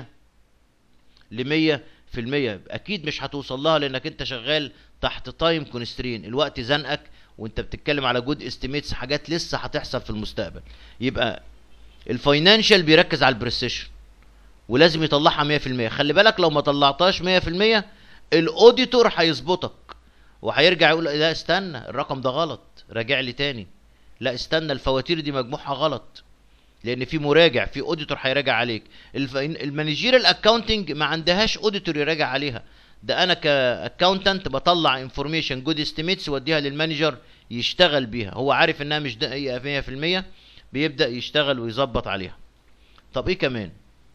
ل 100 في المية اكيد مش هتوصل لها لانك انت شغال تحت تايم كونسترين الوقت زنقك وانت بتتكلم على جود استيميتس حاجات لسه هتحصل في المستقبل يبقى الفاينانشال بيركز على البريسيشن ولازم يطلعها 100% خلي بالك لو ما طلعتهاش 100% الاوديتور هيظبطك وهيرجع يقول لا استنى الرقم ده غلط راجع لي تاني لا استنى الفواتير دي مجموعها غلط لان في مراجع في اوديتور هيراجع عليك المانجيرال اكاونتنج ما عندهاش اوديتور يراجع عليها ده انا كاكاونتنت بطلع انفورميشن جود استيميتس واديها للمانجر يشتغل بيها هو عارف انها مش دقيقه 100% بيبدا يشتغل ويظبط عليها طب ايه كمان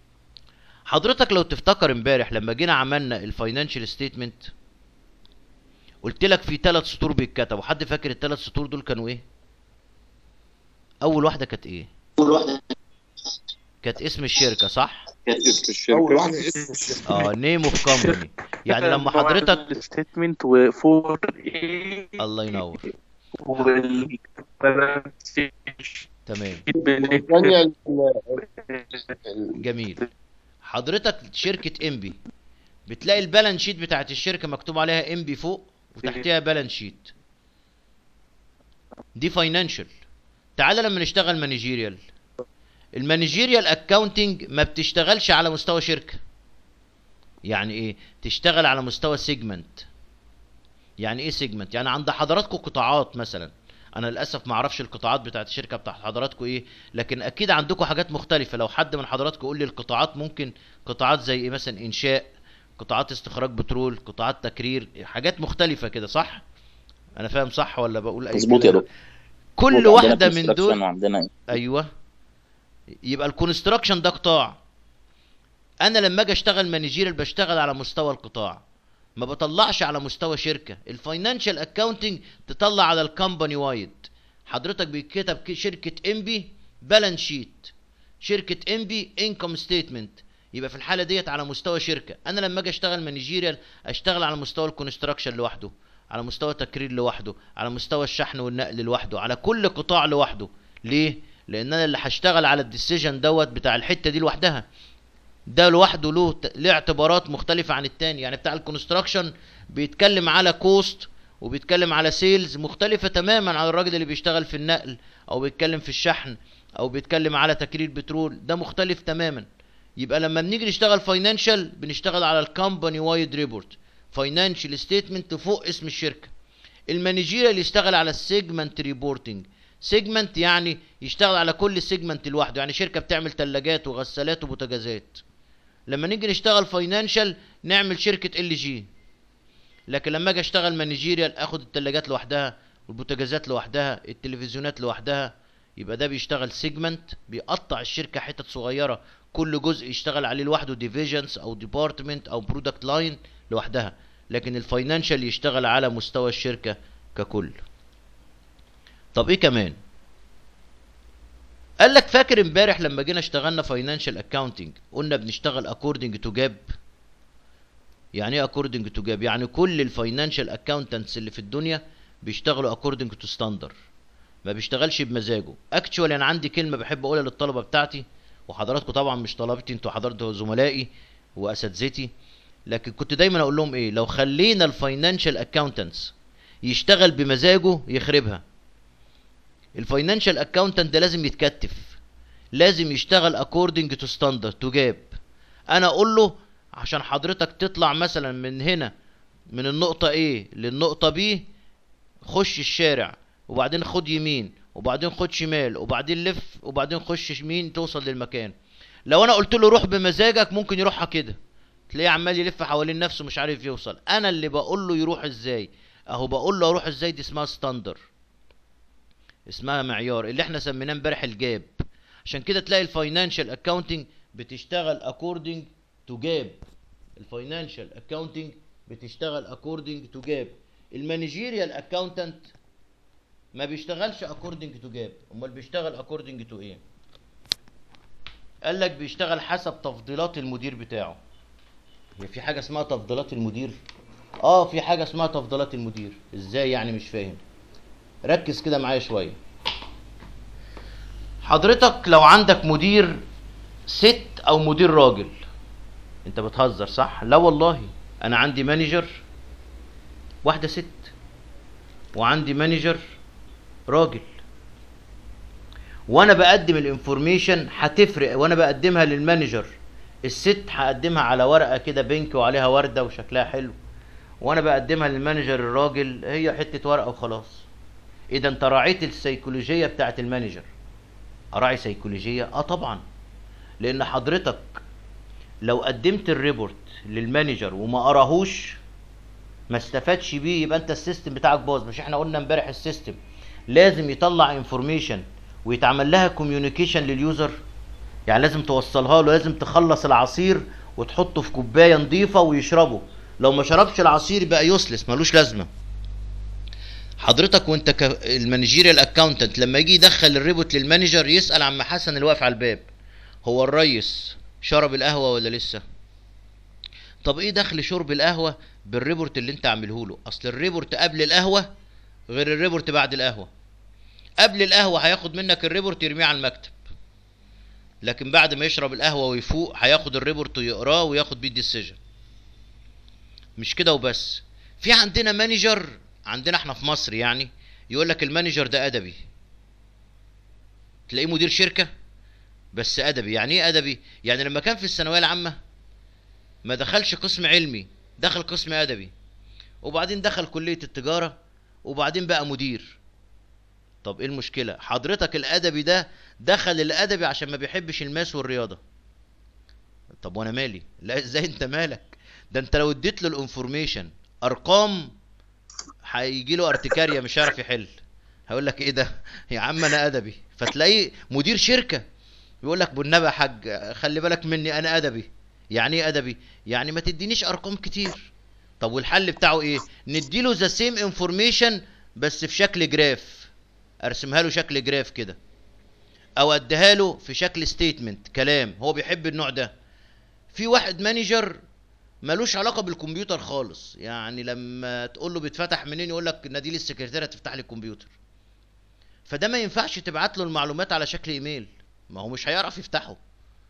حضرتك لو تفتكر امبارح لما جينا عملنا الفاينانشال ستيتمنت قلت لك في ثلاث سطور بيتكتبوا حد فاكر الثلاث سطور دول كانوا ايه اول واحده كانت ايه اول واحده كانت اسم الشركه صح كانت اسم اول الشركه واحده اسم الشركه اه نيم اوف كومباني يعني لما حضرتك الستيتمنت وفور ايه الله ينور والبالانس تمام الثانيه ال- ال- جميل حضرتك شركه امبي بتلاقي البالانس شيت بتاعت الشركه مكتوب عليها امبي فوق وتحتها بالانس شيت دي فاينانشال تعالى لما نشتغل مانجيريال المانجيريال اكاونتنج ما بتشتغلش على مستوى شركه يعني ايه تشتغل على مستوى سيجمنت يعني ايه سيجمنت يعني عند حضراتكم قطاعات مثلا انا للاسف ما اعرفش القطاعات بتاعت الشركه بتاعت حضراتكم ايه لكن اكيد عندكم حاجات مختلفه لو حد من حضراتكم يقول لي القطاعات ممكن قطاعات زي ايه مثلا انشاء قطاعات استخراج بترول قطاعات تكرير حاجات مختلفه كده صح انا فاهم صح ولا بقول اي مظبوط يا كلام؟ دكتور كل عندنا واحده من construction دول وعندنا ايوه يبقى الكونستراكشن ده قطاع انا لما اجي اشتغل مانجيرال بشتغل على مستوى القطاع ما بطلعش على مستوى شركه الفاينانشال اكاونتنج تطلع على الكومباني وايد حضرتك بيتكتب ك- شركه امبي بالانس شيت شركه امبي انكم ستيتمنت يبقى في الحاله ديت على مستوى شركه انا لما اجي اشتغل مانجيريال اشتغل على مستوى الكونستراكشن لوحده على مستوى التكرير لوحده على مستوى الشحن والنقل لوحده على كل قطاع لوحده ليه لان انا اللي هشتغل على الديسيجن دوت بتاع الحته دي لوحدها ده لوحده له ت- له اعتبارات مختلفة عن التاني يعني بتاع الكونستراكشن بيتكلم على كوست وبيتكلم على سيلز مختلفة تماما عن الراجل اللي بيشتغل في النقل او بيتكلم في الشحن او بيتكلم على تكرير بترول ده مختلف تماما يبقى لما بنيجي نشتغل فاينانشال بنشتغل على الكومباني وايد ريبورت فاينانشال ستيتمنت فوق اسم الشركة المانجيريال يشتغل على السيجمنت ريبورتنج سيجمنت يعني يشتغل على كل سيجمنت لوحده يعني شركة بتعمل ثلاجات وغسالات وبوتاجازات لما نيجي نشتغل فاينانشال نعمل شركة ال جي لكن لما اجي اشتغل مانجيريال اخد الثلاجات لوحدها والبوتاجازات لوحدها التلفزيونات لوحدها يبقى ده بيشتغل سيجمنت بيقطع الشركة حتت صغيرة كل جزء يشتغل عليه لوحده ديفيجنز او ديبارتمنت او برودكت لاين لوحدها لكن الفاينانشال يشتغل على مستوى الشركة ككل طب ايه كمان قال لك فاكر امبارح لما جينا اشتغلنا فاينانشال اكاونتنج قلنا بنشتغل اكوردنج تو جاب يعني ايه اكوردنج تو جاب يعني كل الفاينانشال اكاونتنتس اللي في الدنيا بيشتغلوا اكوردنج تو ستاندر ما بيشتغلش بمزاجه اكشوالي انا عندي كلمه بحب اقولها للطلبه بتاعتي وحضراتكم طبعا مش طلبتي انتوا حضرتوا زملائي واساتذتي لكن كنت دايما اقول لهم ايه لو خلينا الفاينانشال اكاونتنتس يشتغل بمزاجه يخربها الفاينانشال اكاونتنت ده لازم يتكتف لازم يشتغل اكوردنج تو ستاندرد تو جاب انا اقول له عشان حضرتك تطلع مثلا من هنا من النقطة A للنقطة B خش الشارع وبعدين خد يمين وبعدين خد شمال وبعدين لف وبعدين خش يمين توصل للمكان لو انا قلت له روح بمزاجك ممكن يروحها كده تلاقيه عمال يلف حوالين نفسه مش عارف يوصل انا اللي بقول له يروح ازاي اهو بقول له اروح ازاي دي اسمها ستاندر اسمها معيار اللي احنا سميناه امبارح الجاب عشان كده تلاقي الفاينانشال اكاونتنج بتشتغل اكوردنج تو جاب الفاينانشال اكاونتنج بتشتغل اكوردنج تو جاب المانجيريال اكاونتنت ما بيشتغلش اكوردنج تو جاب امال بيشتغل اكوردنج تو ايه قال لك بيشتغل حسب تفضيلات المدير بتاعه هي في حاجه اسمها تفضيلات المدير اه في حاجه اسمها تفضيلات المدير ازاي يعني مش فاهم ركز كده معايا شويه حضرتك لو عندك مدير ست او مدير راجل انت بتهزر صح لا والله انا عندي مانجر واحده ست وعندي مانجر راجل وانا بقدم الانفورميشن هتفرق وانا بقدمها للمانجر الست هقدمها على ورقه كده بينك وعليها ورده وشكلها حلو وانا بقدمها للمانجر الراجل هي حته ورقه وخلاص اذا انت راعيت السيكولوجيه بتاعت المانجر اراعي سيكولوجيه اه طبعا لان حضرتك لو قدمت الريبورت للمانجر وما قراهوش ما استفادش بيه يبقى انت السيستم بتاعك باظ مش احنا قلنا امبارح السيستم لازم يطلع انفورميشن ويتعمل لها كوميونيكيشن لليوزر يعني لازم توصلها له لازم تخلص العصير وتحطه في كوبايه نظيفه ويشربه لو ما شربش العصير يبقى يسلس ملوش لازمه حضرتك وانت ك- المانجيريال اكاونتنت لما يجي يدخل الريبوت للمانجر يسال عم حسن اللي واقف على الباب هو الريس شرب القهوه ولا لسه طب ايه دخل شرب القهوه بالريبورت اللي انت عامله له اصل الريبورت قبل القهوه غير الريبورت بعد القهوه قبل القهوه هياخد منك الريبورت يرميه على المكتب لكن بعد ما يشرب القهوه ويفوق هياخد الريبورت ويقراه وياخد بيه الديسيجن مش كده وبس في عندنا مانجر عندنا احنا في مصر يعني يقول لك المانجر ده ادبي تلاقيه مدير شركه بس ادبي يعني ايه ادبي يعني لما كان في الثانويه العامه ما دخلش قسم علمي دخل قسم ادبي وبعدين دخل كليه التجاره وبعدين بقى مدير طب ايه المشكله حضرتك الادبي ده دخل الادبي عشان ما بيحبش الماس والرياضه طب وانا مالي لا ازاي انت مالك ده انت لو اديت له الانفورميشن ارقام هيجي له ارتكاريا مش هيعرف يحل هيقول لك ايه ده يا عم انا ادبي فتلاقيه مدير شركه يقول لك بالنبي يا حاج خلي بالك مني انا ادبي يعني ايه ادبي يعني ما تدينيش ارقام كتير طب والحل بتاعه ايه نديله ذا سيم انفورميشن بس في شكل جراف ارسمها له شكل جراف كده او اديها له في شكل ستيتمنت كلام هو بيحب النوع ده في واحد مانجر ملوش علاقه بالكمبيوتر خالص يعني لما تقول له بيتفتح منين يقول لك نادي لي السكرتيره تفتح لي الكمبيوتر فده ما ينفعش تبعت له المعلومات على شكل ايميل ما هو مش هيعرف يفتحه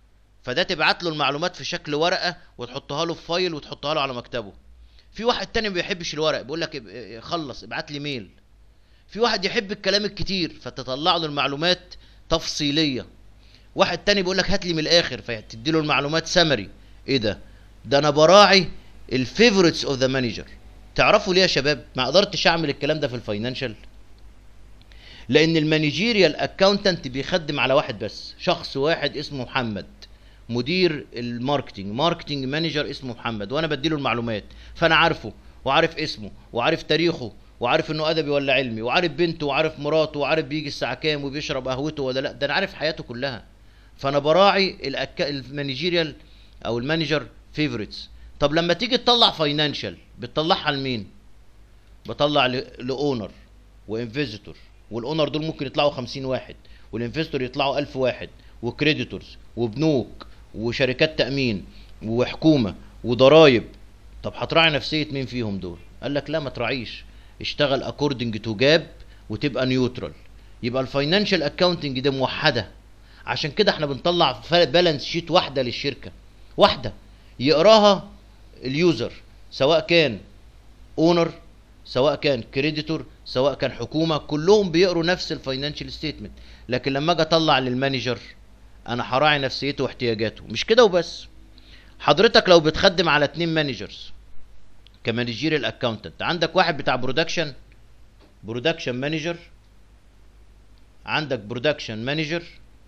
فده تبعت له المعلومات في شكل ورقه وتحطها له في فايل وتحطها له على مكتبه في واحد تاني ما بيحبش الورق بيقول لك اب- اه، خلص ابعت لي ميل في واحد يحب الكلام الكتير فتطلع له المعلومات تفصيليه واحد تاني بيقول لك هات لي من الاخر فتدي له المعلومات سمري ايه ده ده انا براعي الفيفوريتس اوف ذا مانجر تعرفوا ليه يا شباب ما قدرتش اعمل الكلام ده في الفاينانشال لان المانجيريال اكاونتنت بيخدم على واحد بس شخص واحد اسمه محمد مدير الماركتنج ماركتنج مانجر اسمه محمد وانا بديله المعلومات فانا عارفه وعارف اسمه وعارف تاريخه وعارف انه ادبي ولا علمي وعارف بنته وعارف مراته وعارف بيجي الساعه كام وبيشرب قهوته ولا لا ده انا عارف حياته كلها فانا براعي الأك... المانجيريال او المانجر فيفوريتس طب لما تيجي تطلع فاينانشال بتطلعها لمين بطلع ل... لاونر وانفيزيتور والاونر دول ممكن يطلعوا 50 واحد والانفستور يطلعوا 1000 واحد وكريديتورز وبنوك وشركات تامين وحكومه وضرايب طب هتراعي نفسيه مين فيهم دول قال لك لا ما تراعيش اشتغل اكوردنج تو جاب وتبقى نيوترال يبقى الفاينانشال اكاونتنج دي موحده عشان كده احنا بنطلع بالانس شيت واحده للشركه واحده يقراها اليوزر سواء كان اونر سواء كان كريديتور سواء كان حكومه كلهم بيقروا نفس الفاينانشال ستيتمنت لكن لما اجي اطلع للمانجر انا هراعي نفسيته واحتياجاته مش كده وبس حضرتك لو بتخدم على اتنين مانجرز كمانجيريال اكاونتنت عندك واحد بتاع برودكشن برودكشن مانجر عندك برودكشن مانجر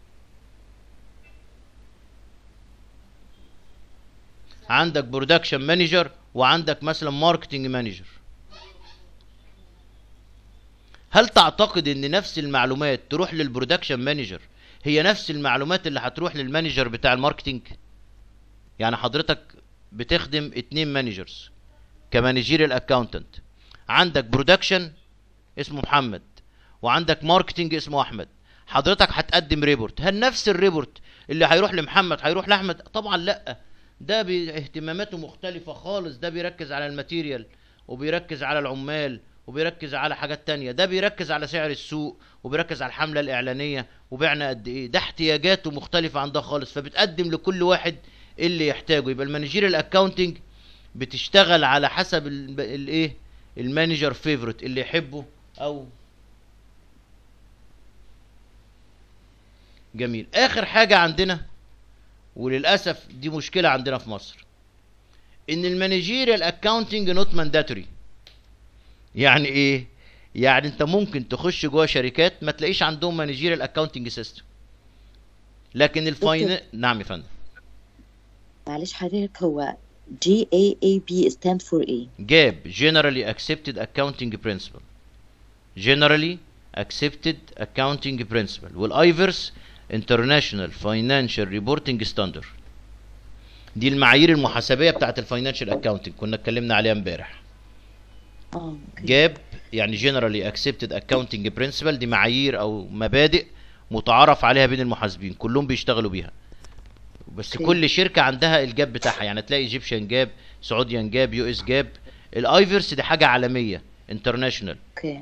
عندك برودكشن مانجر وعندك مثلا ماركتنج مانجر هل تعتقد ان نفس المعلومات تروح للبرودكشن مانجر هي نفس المعلومات اللي هتروح للمانجر بتاع الماركتنج يعني حضرتك بتخدم اتنين مانجرز كمانجيريال اكاونتنت عندك برودكشن اسمه محمد وعندك ماركتنج اسمه احمد حضرتك هتقدم ريبورت هل نفس الريبورت اللي هيروح لمحمد هيروح لاحمد طبعا لا ده باهتماماته مختلفة خالص ده بيركز على الماتيريال وبيركز على العمال وبيركز على حاجات تانية ده بيركز على سعر السوق وبيركز على الحملة الإعلانية وبيعنا قد إيه ده احتياجاته مختلفة عن ده خالص فبتقدم لكل واحد اللي يحتاجه يبقى المانجيريال اكاونتنج بتشتغل على حسب ال- الايه المانجر فيفورت اللي يحبه او جميل اخر حاجة عندنا وللاسف دي مشكلة عندنا في مصر ان المانجيريال اكاونتنج نوت مانداتوري يعني ايه يعني انت ممكن تخش جوه شركات ما تلاقيش عندهم مانجيريال اكاونتنج سيستم لكن الفاين نعم يا فندم معلش حضرتك هو جي اي اي بي stand for ايه؟ جاب generally accepted accounting principle generally accepted accounting principle والايفرس international financial reporting standard دي المعايير المحاسبيه بتاعت الفاينانشال اكاونتنج كنا اتكلمنا عليها امبارح اه اوكي جاب يعني generally accepted accounting principle دي معايير او مبادئ متعارف عليها بين المحاسبين كلهم بيشتغلوا بيها بس اوكي. كل شركه عندها الجاب بتاعها يعني تلاقي ايجيبشن جاب سعوديان جاب يو اس جاب الايفرس دي حاجه عالميه انترناشونال اوكي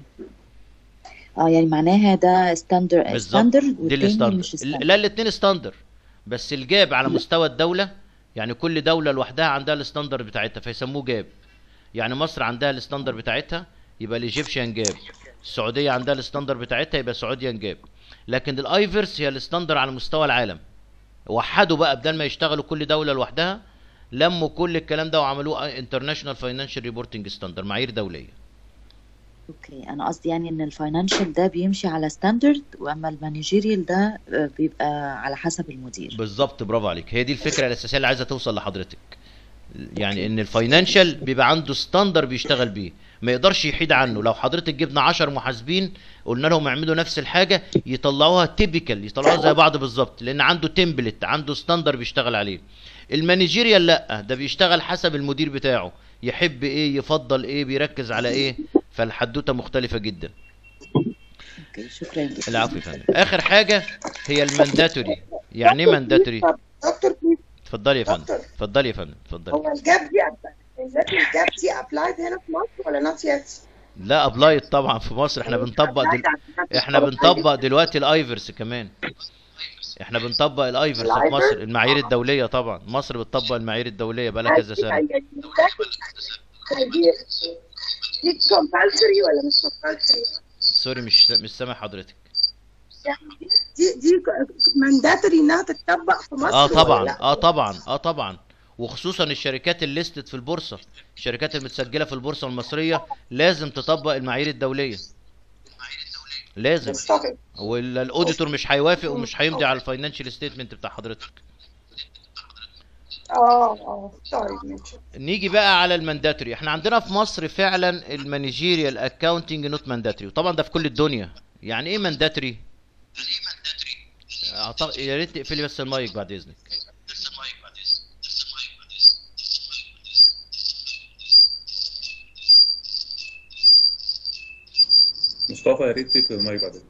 اه يعني معناها ده ستاندر بالظبط ستاندر دي والتاني الستاندر مش ستاندر لا الاثنين ستاندر بس الجاب على مستوى الدوله يعني كل دوله لوحدها عندها الستاندر بتاعتها فيسموه جاب يعني مصر عندها الستاندر بتاعتها يبقى الايجيبشن جاب السعوديه عندها الستاندر بتاعتها يبقى سعوديان جاب لكن الايفرس هي الستاندر على مستوى العالم وحدوا بقى بدل ما يشتغلوا كل دوله لوحدها لموا كل الكلام ده وعملوه انترناشونال فاينانشال ريبورتنج ستاندر معايير دوليه اوكي انا قصدي يعني ان الفاينانشال ده بيمشي على ستاندرد واما المانجيريال ده آه، بيبقى على حسب المدير بالظبط برافو عليك هي دي الفكره الاساسيه اللي عايزه توصل لحضرتك يعني ان الفاينانشال بيبقى عنده ستاندر بيشتغل بيه ما يقدرش يحيد عنه لو حضرتك جبنا 10 محاسبين قلنا لهم اعملوا نفس الحاجه يطلعوها تيبيكال يطلعوها زي بعض بالظبط لان عنده تمبلت عنده ستاندر بيشتغل عليه المانجيريال لا ده بيشتغل حسب المدير بتاعه يحب ايه يفضل ايه بيركز على ايه فالحدوته مختلفه جدا اوكي شكرا جدا العفو يا فندم اخر حاجه هي المانداتوري يعني ايه مانداتوري دكتور بليز اتفضلي يا فندم دكتور. اتفضلي يا فندم اتفضلي هو الجاب دي الجاب دي ابلايد هنا في مصر ولا نوت يت؟ لا ابلايد طبعا في مصر احنا بنطبق دل... احنا بنطبق دلوقتي الايفرس كمان احنا بنطبق الايفرس في الآيفرس؟ مصر المعايير الدوليه طبعا مصر بتطبق المعايير الدوليه بقالها كذا سنه دي دي كومبالسري ولا مش كومبالسري؟ سوري مش مش سامع حضرتك دي دي مانداتري انها تتطبق في مصر اه ولا طبعا لا؟ اه طبعا اه طبعا وخصوصا الشركات اللي ليستد في البورصه الشركات المتسجله في البورصه المصريه لازم تطبق المعايير الدوليه لازم مصطفى ولا الاوديتور مش هيوافق ومش هيمضي على الفاينانشال ستيتمنت بتاع حضرتك اه اه طيب ماشي نيجي بقى على المانداتوري احنا عندنا في مصر فعلا المانجيريال اكاونتنج نوت مانداتوري وطبعا ده في كل الدنيا يعني ايه مانداتوري أعتقد يا ريت تقفلي بس المايك بعد اذنك مصطفى يا ريت تقفل المايك بعدين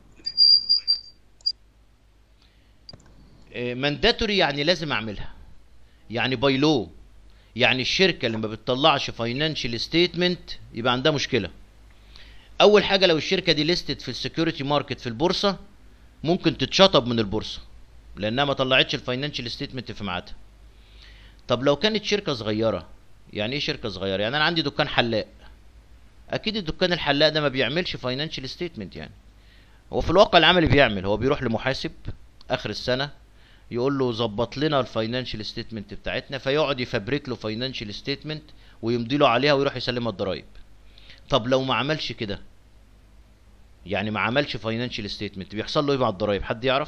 مانداتوري يعني لازم اعملها يعني باي لو يعني الشركه اللي ما بتطلعش فاينانشال ستيتمنت يبقى عندها مشكله اول حاجه لو الشركه دي ليستد في السكيورتي ماركت في البورصه ممكن تتشطب من البورصه لانها ما طلعتش الفاينانشال ستيتمنت في ميعادها طب لو كانت شركه صغيره يعني ايه شركه صغيره يعني انا عندي دكان حلاق اكيد الدكان الحلاق ده ما بيعملش فاينانشال ستيتمنت يعني هو في الواقع العملي بيعمل هو بيروح لمحاسب اخر السنه يقول له ظبط لنا الفاينانشال ستيتمنت بتاعتنا فيقعد يفبرك له فاينانشال ستيتمنت ويمضي له عليها ويروح يسلمها الضرايب طب لو ما عملش كده يعني ما عملش فاينانشال ستيتمنت بيحصل له ايه مع الضرايب حد يعرف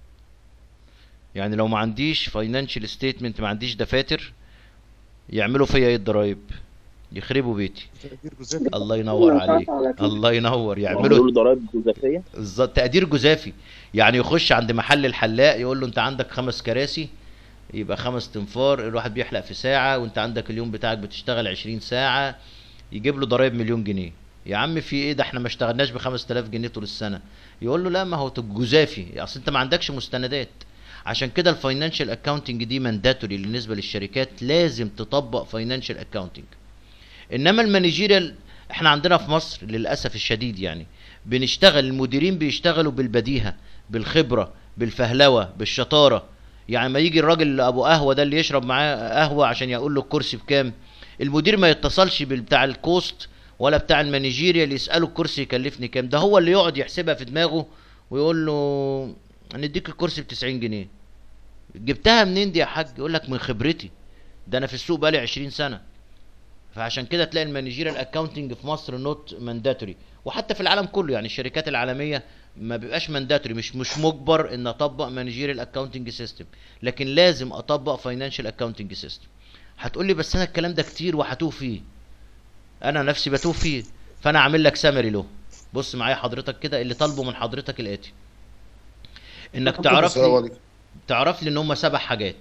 يعني لو ما عنديش فاينانشال ستيتمنت ما عنديش دفاتر يعملوا فيا ايه الضرايب يخربوا بيتي تقدير جزافي الله ينور عليك الله ينور يعملوا يعملوا ضرائب جزافيه بالظبط تقدير جزافي يعني يخش عند محل الحلاق يقول له انت عندك خمس كراسي يبقى خمس تنفار الواحد بيحلق في ساعة وانت عندك اليوم بتاعك بتشتغل عشرين ساعة يجيب له ضرايب مليون جنيه يا عم في ايه ده احنا ما اشتغلناش بخمس تلاف جنيه طول السنة يقول له لا ما هو جزافي اصل انت ما عندكش مستندات عشان كده الفاينانشال اكاونتنج دي مانداتوري بالنسبة للشركات لازم تطبق فاينانشال اكاونتنج انما المانجيريال احنا عندنا في مصر للاسف الشديد يعني بنشتغل المديرين بيشتغلوا بالبديهه بالخبره بالفهلوه بالشطاره يعني ما يجي الراجل اللي ابو قهوه ده اللي يشرب معاه قهوه عشان يقول له الكرسي بكام المدير ما يتصلش بتاع الكوست ولا بتاع المانجيريال يساله الكرسي يكلفني كام ده هو اللي يقعد يحسبها في دماغه ويقول له هنديك الكرسي ب 90 جنيه جبتها منين دي يا حاج يقول لك من خبرتي ده انا في السوق بقالي 20 سنه فعشان كده تلاقي المانجيريال اكاونتنج في مصر نوت مانداتوري وحتى في العالم كله يعني الشركات العالميه ما بيبقاش مانداتوري مش مش مجبر ان اطبق مانجيريال اكاونتنج سيستم لكن لازم اطبق فاينانشال اكاونتنج سيستم هتقول لي بس انا الكلام ده كتير وهتوه فيه انا نفسي بتوه فيه فانا عامل لك سمري له بص معايا حضرتك كده اللي طالبه من حضرتك الاتي انك تعرف السلام لي عليكم تعرف لي ان هم سبع حاجات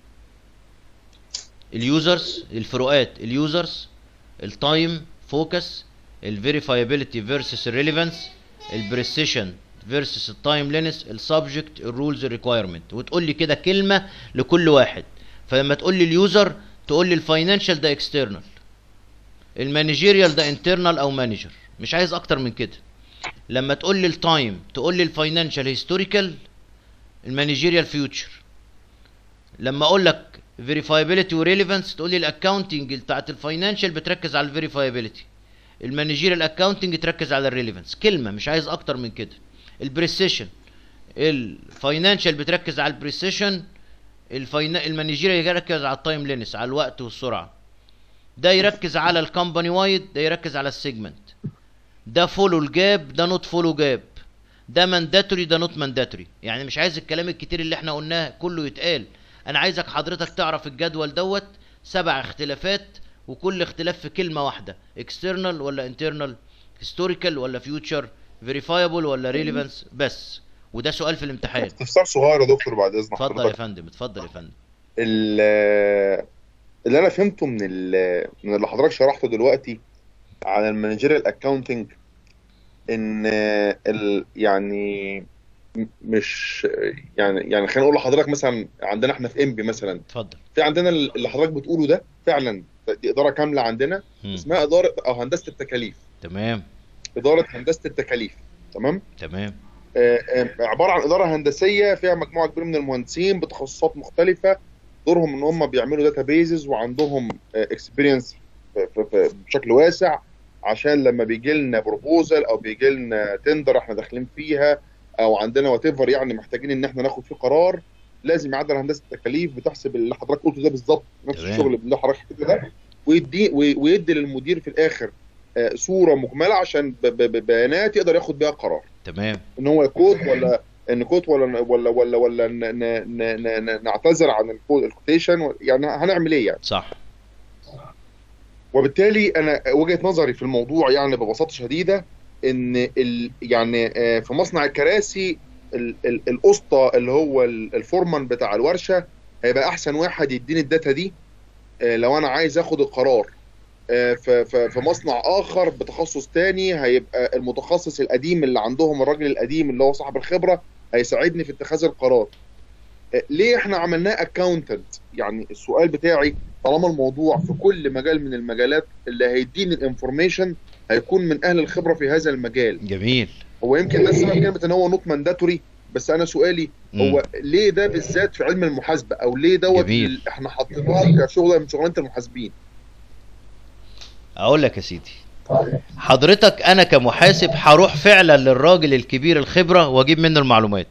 اليوزرز الفروقات اليوزرز التايم فوكس الفيريفايبيليتي فيرسس الريليفانس البريسيشن فيرسس التايملينس السبجكت الرولز الريكوايرمنت وتقول لي كده كلمه لكل واحد فلما تقول لي اليوزر تقول لي الفاينانشال ده اكسترنال المانجيريال ده انترنال او مانجر مش عايز اكتر من كده لما تقول لي التايم تقول لي الفاينانشال هيستوريكال المانجيريال فيوتشر لما اقول لك فيريفايبيليتي وريليفانس تقول لي الاكاونتنج بتاعت الفاينانشال بتركز على الفيريفايبيليتي المانجيريال اكاونتنج تركز على الريليفانس كلمه مش عايز اكتر من كده البريسيشن الفاينانشال بتركز على البريسيشن الفاينا المانجيريال يركز على التايم لينس على الوقت والسرعه ده يركز على الكومباني وايد ده يركز على السيجمنت ده فولو الجاب ده نوت فولو جاب ده مانداتوري ده نوت مانداتوري يعني مش عايز الكلام الكتير اللي احنا قلناه كله يتقال انا عايزك حضرتك تعرف الجدول دوت سبع اختلافات وكل اختلاف في كلمه واحده external ولا internal historical ولا future verifiable ولا relevance بس وده سؤال في الامتحان استفسار صغير يا دكتور بعد اذن اتفضل يا حضرتك فندم اتفضل يا فندم ال- اللي انا فهمته من ال- من اللي حضرتك شرحته دلوقتي عن المانجيريال اكاونتنج ان ال يعني م- مش يعني يعني خلينا نقول لحضرتك مثلا عندنا احنا في انبي مثلا اتفضل في عندنا اللي حضرتك بتقوله ده فعلا دي اداره كامله عندنا مم. اسمها اداره او هندسه التكاليف تمام اداره هندسه التكاليف تمام تمام آه، آه، عباره عن اداره هندسيه فيها مجموعه كبيره من المهندسين بتخصصات مختلفه دورهم ان هم بيعملوا داتا بيزز وعندهم اكسبيرينس بشكل واسع عشان لما بيجي لنا بروبوزل او بيجي لنا تندر احنا داخلين فيها او عندنا وات ايفر يعني محتاجين ان احنا ناخد فيه قرار لازم يعدل هندسه التكاليف بتحسب اللي حضرتك قلته ده بالظبط نفس تمام. الشغل اللي حضرتك حكيته ده ويدي وي- ويدي للمدير في الاخر آه، صوره مجمله عشان ب- ب- ببيانات يقدر ياخد بيها قرار تمام ان هو كود ولا ان كود ولا ولا ولا ولا ن- ن- ن- ن- نعتذر عن الكود الكوتيشن يعني هنعمل ايه يعني صح وبالتالي انا وجهه نظري في الموضوع يعني ببساطه شديده ان ال يعني آه، في مصنع الكراسي ال- ال- الاسطى اللي هو ال- الفورمان بتاع الورشه هيبقى احسن واحد يديني الداتا دي آه، لو انا عايز اخد القرار آه، ف- ف- في مصنع اخر بتخصص تاني هيبقى المتخصص القديم اللي عندهم الراجل القديم اللي هو صاحب الخبره هيساعدني في اتخاذ القرار آه، ليه احنا عملناه اكاونتنت يعني السؤال بتاعي طالما الموضوع في كل مجال من المجالات اللي هيديني الانفورميشن هيكون من اهل الخبره في هذا المجال جميل هو يمكن ده السبب كلمه ان هو نوت مانداتوري بس انا سؤالي مم. هو ليه ده بالذات في علم المحاسبه او ليه دوت جميل. ال- احنا حاطينه كشغله من شغلانه المحاسبين اقول لك يا سيدي حضرتك انا كمحاسب هروح فعلا للراجل الكبير الخبره واجيب منه المعلومات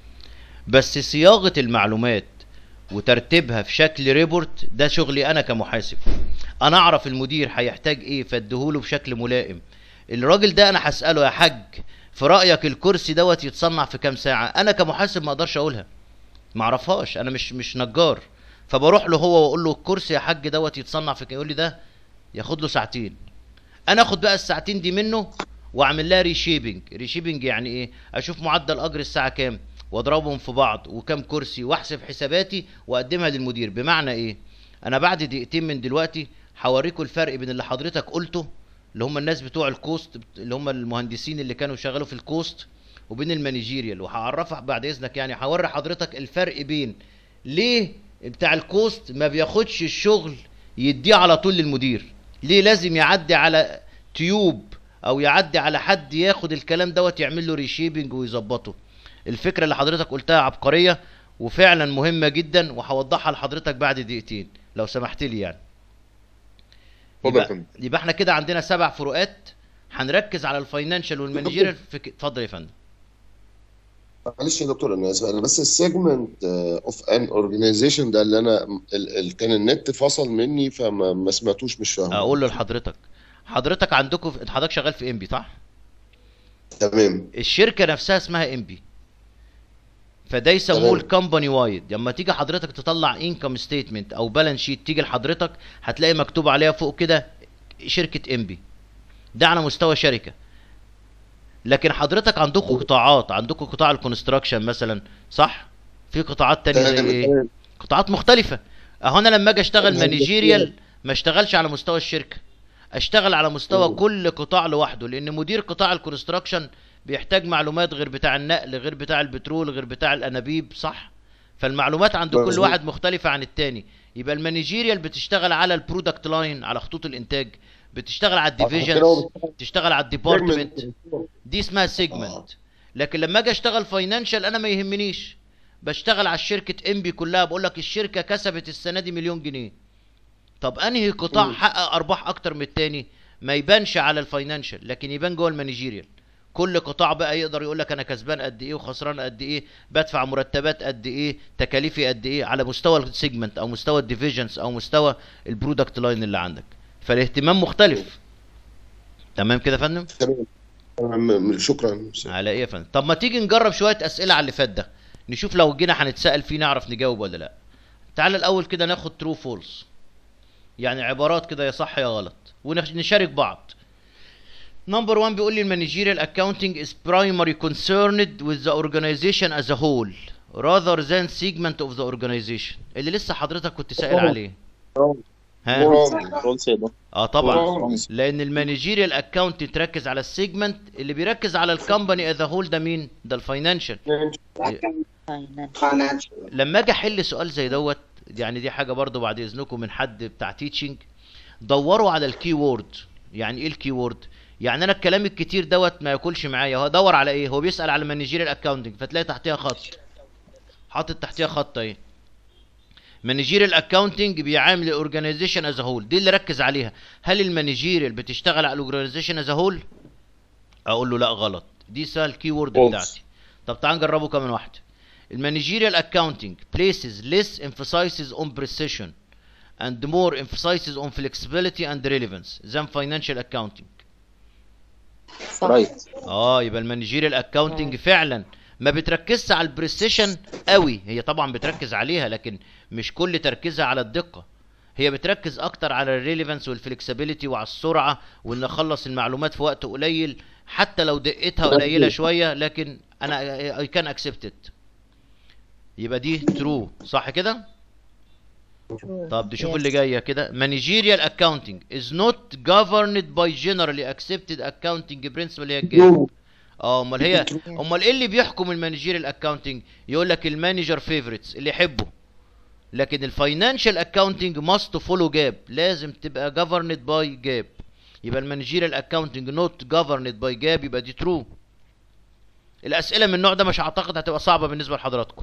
بس صياغه المعلومات وترتيبها في شكل ريبورت ده شغلي انا كمحاسب انا اعرف المدير هيحتاج ايه فاديهوله بشكل ملائم الراجل ده انا هساله يا حاج في رايك الكرسي دوت يتصنع في كام ساعه انا كمحاسب ما اقدرش اقولها ما اعرفهاش انا مش مش نجار فبروح له هو واقول له الكرسي يا حاج دوت يتصنع في كام يقول لي ده ياخد له ساعتين انا اخد بقى الساعتين دي منه واعمل لها ريشيبنج ريشيبنج يعني ايه اشوف معدل اجر الساعه كام واضربهم في بعض وكام كرسي واحسب حساباتي واقدمها للمدير بمعنى ايه انا بعد دقيقتين من دلوقتي هوريكم الفرق بين اللي حضرتك قلته اللي هم الناس بتوع الكوست اللي هم المهندسين اللي كانوا شغالوا في الكوست وبين المانجيريال وهعرفك بعد اذنك يعني هوري حضرتك الفرق بين ليه بتاع الكوست ما بياخدش الشغل يديه على طول للمدير ليه لازم يعدي على تيوب او يعدي على حد ياخد الكلام دوت يعمل له ريشيبنج ويظبطه الفكره اللي حضرتك قلتها عبقريه وفعلا مهمه جدا وهوضحها لحضرتك بعد دقيقتين لو سمحت لي يعني اتفضل يا يبقى, فندم يبقى احنا كده عندنا سبع فروقات هنركز على الفاينانشال والمانجيريال في ك- اتفضل يا فندم معلش يا دكتور انا اسف انا بس السيجمنت اوف ان اورجانيزيشن ده اللي انا ال ال كان النت فصل مني فما ما سمعتوش مش فاهم اقول له لحضرتك حضرتك عندكم في- حضرتك شغال في ام بي صح تمام الشركه نفسها اسمها ام بي فده يسموه تمام. الكومباني وايد لما تيجي حضرتك تطلع انكم ستيتمنت او بالانس شيت تيجي لحضرتك هتلاقي مكتوب عليها فوق كده شركه ام بي ده على مستوى شركه لكن حضرتك عندكم قطاعات عندكم قطاع الكونستراكشن مثلا صح في قطاعات تانية زي ايه تمام قطاعات مختلفة اهو انا لما اجي اشتغل تمام. مانجيريال ما اشتغلش على مستوى الشركة اشتغل على مستوى مم. كل قطاع لوحده لان مدير قطاع الكونستراكشن بيحتاج معلومات غير بتاع النقل غير بتاع البترول غير بتاع الانابيب صح فالمعلومات عند كل مظبوط. واحد مختلفة عن التاني يبقى المانجيريال بتشتغل على البرودكت لاين على خطوط الانتاج بتشتغل على عشان كده الديفيجنز هو تشتغل على الديبارتمنت segment. دي اسمها سيجمنت لكن لما اجي اشتغل فاينانشال انا ما يهمنيش بشتغل على الشركه ام بي كلها بقول لك الشركه كسبت السنه دي مليون جنيه طب انهي قطاع مم. حقق ارباح اكتر من التاني ما يبانش على الفاينانشال لكن يبان جوه المانجيريال كل قطاع بقى يقدر يقول لك انا كسبان قد ايه وخسران قد ايه بدفع مرتبات قد ايه تكاليفي قد ايه على مستوى السيجمنت او مستوى الديفيجنز او مستوى البرودكت لاين اللي عندك فالاهتمام مختلف تمام كده يا فندم تمام تمام. شكرا على ايه يا فندم طب ما تيجي نجرب شويه اسئله على اللي فات ده نشوف لو جينا هنتسال فيه نعرف نجاوب ولا لا تعال الاول كده ناخد ترو فولس يعني عبارات كده يا صح يا غلط ونشارك بعض نمبر 1 بيقول لي المانجيريال اكاونتنج is primary concerned with the organization as a whole rather than segment of the organization اللي لسه حضرتك كنت سائل عليه ها فولس ده اه طبعا Wrong. لان المانجيريال اكاونت تركز على السيجمنت اللي بيركز على الكومباني از هول ده مين ده الفاينانشال financial لما اجي احل سؤال زي دوت يعني دي حاجه برضو بعد اذنكم من حد بتاع تيتشنج دوروا على الكي وورد يعني ايه الكي وورد يعني انا الكلام الكتير دوت ما ياكلش معايا هو دور على ايه هو بيسال على مانجيريال اكاونتنج فتلاقي تحتيها خط حاطط تحتيها خط اهي مانجيريال اكاونتنج بيعامل الاورجانيزيشن از هول دي اللي ركز عليها هل المانجيريال بتشتغل على الاورجانيزيشن از هول اقول له لا غلط دي سهل الكي وورد False. بتاعتي طب تعال نجربه كمان واحده المانجيريال اكاونتنج places less emphasis on precision and more emphasis on flexibility and relevance than financial accounting صح رايت اه يبقى المانجيريال اكاونتنج فعلا ما بتركزش على البريسيشن قوي هي طبعا بتركز عليها لكن مش كل تركيزها على الدقه هي بتركز اكتر على الريليفنس والفلكسبيليتي وعلى السرعه وان اخلص المعلومات في وقت قليل حتى لو دقتها قليله شويه لكن انا اي كان اكسبت يبقى دي ترو صح كده طب نشوف Yes. اللي جايه كده managerial accounting is not governed by generally accepted accounting principle اللي هي الجاب اه امال هي امال ايه اللي بيحكم المانجيريال اكاونتنج يقول لك المانجر فيفورتس اللي يحبه لكن الفاينانشال اكاونتنج ماست فولو جاب لازم تبقى governed باي جاب يبقى المانجيريال اكاونتنج نوت governed باي جاب يبقى دي ترو الاسئله من النوع ده مش اعتقد هتبقى صعبه بالنسبه لحضراتكم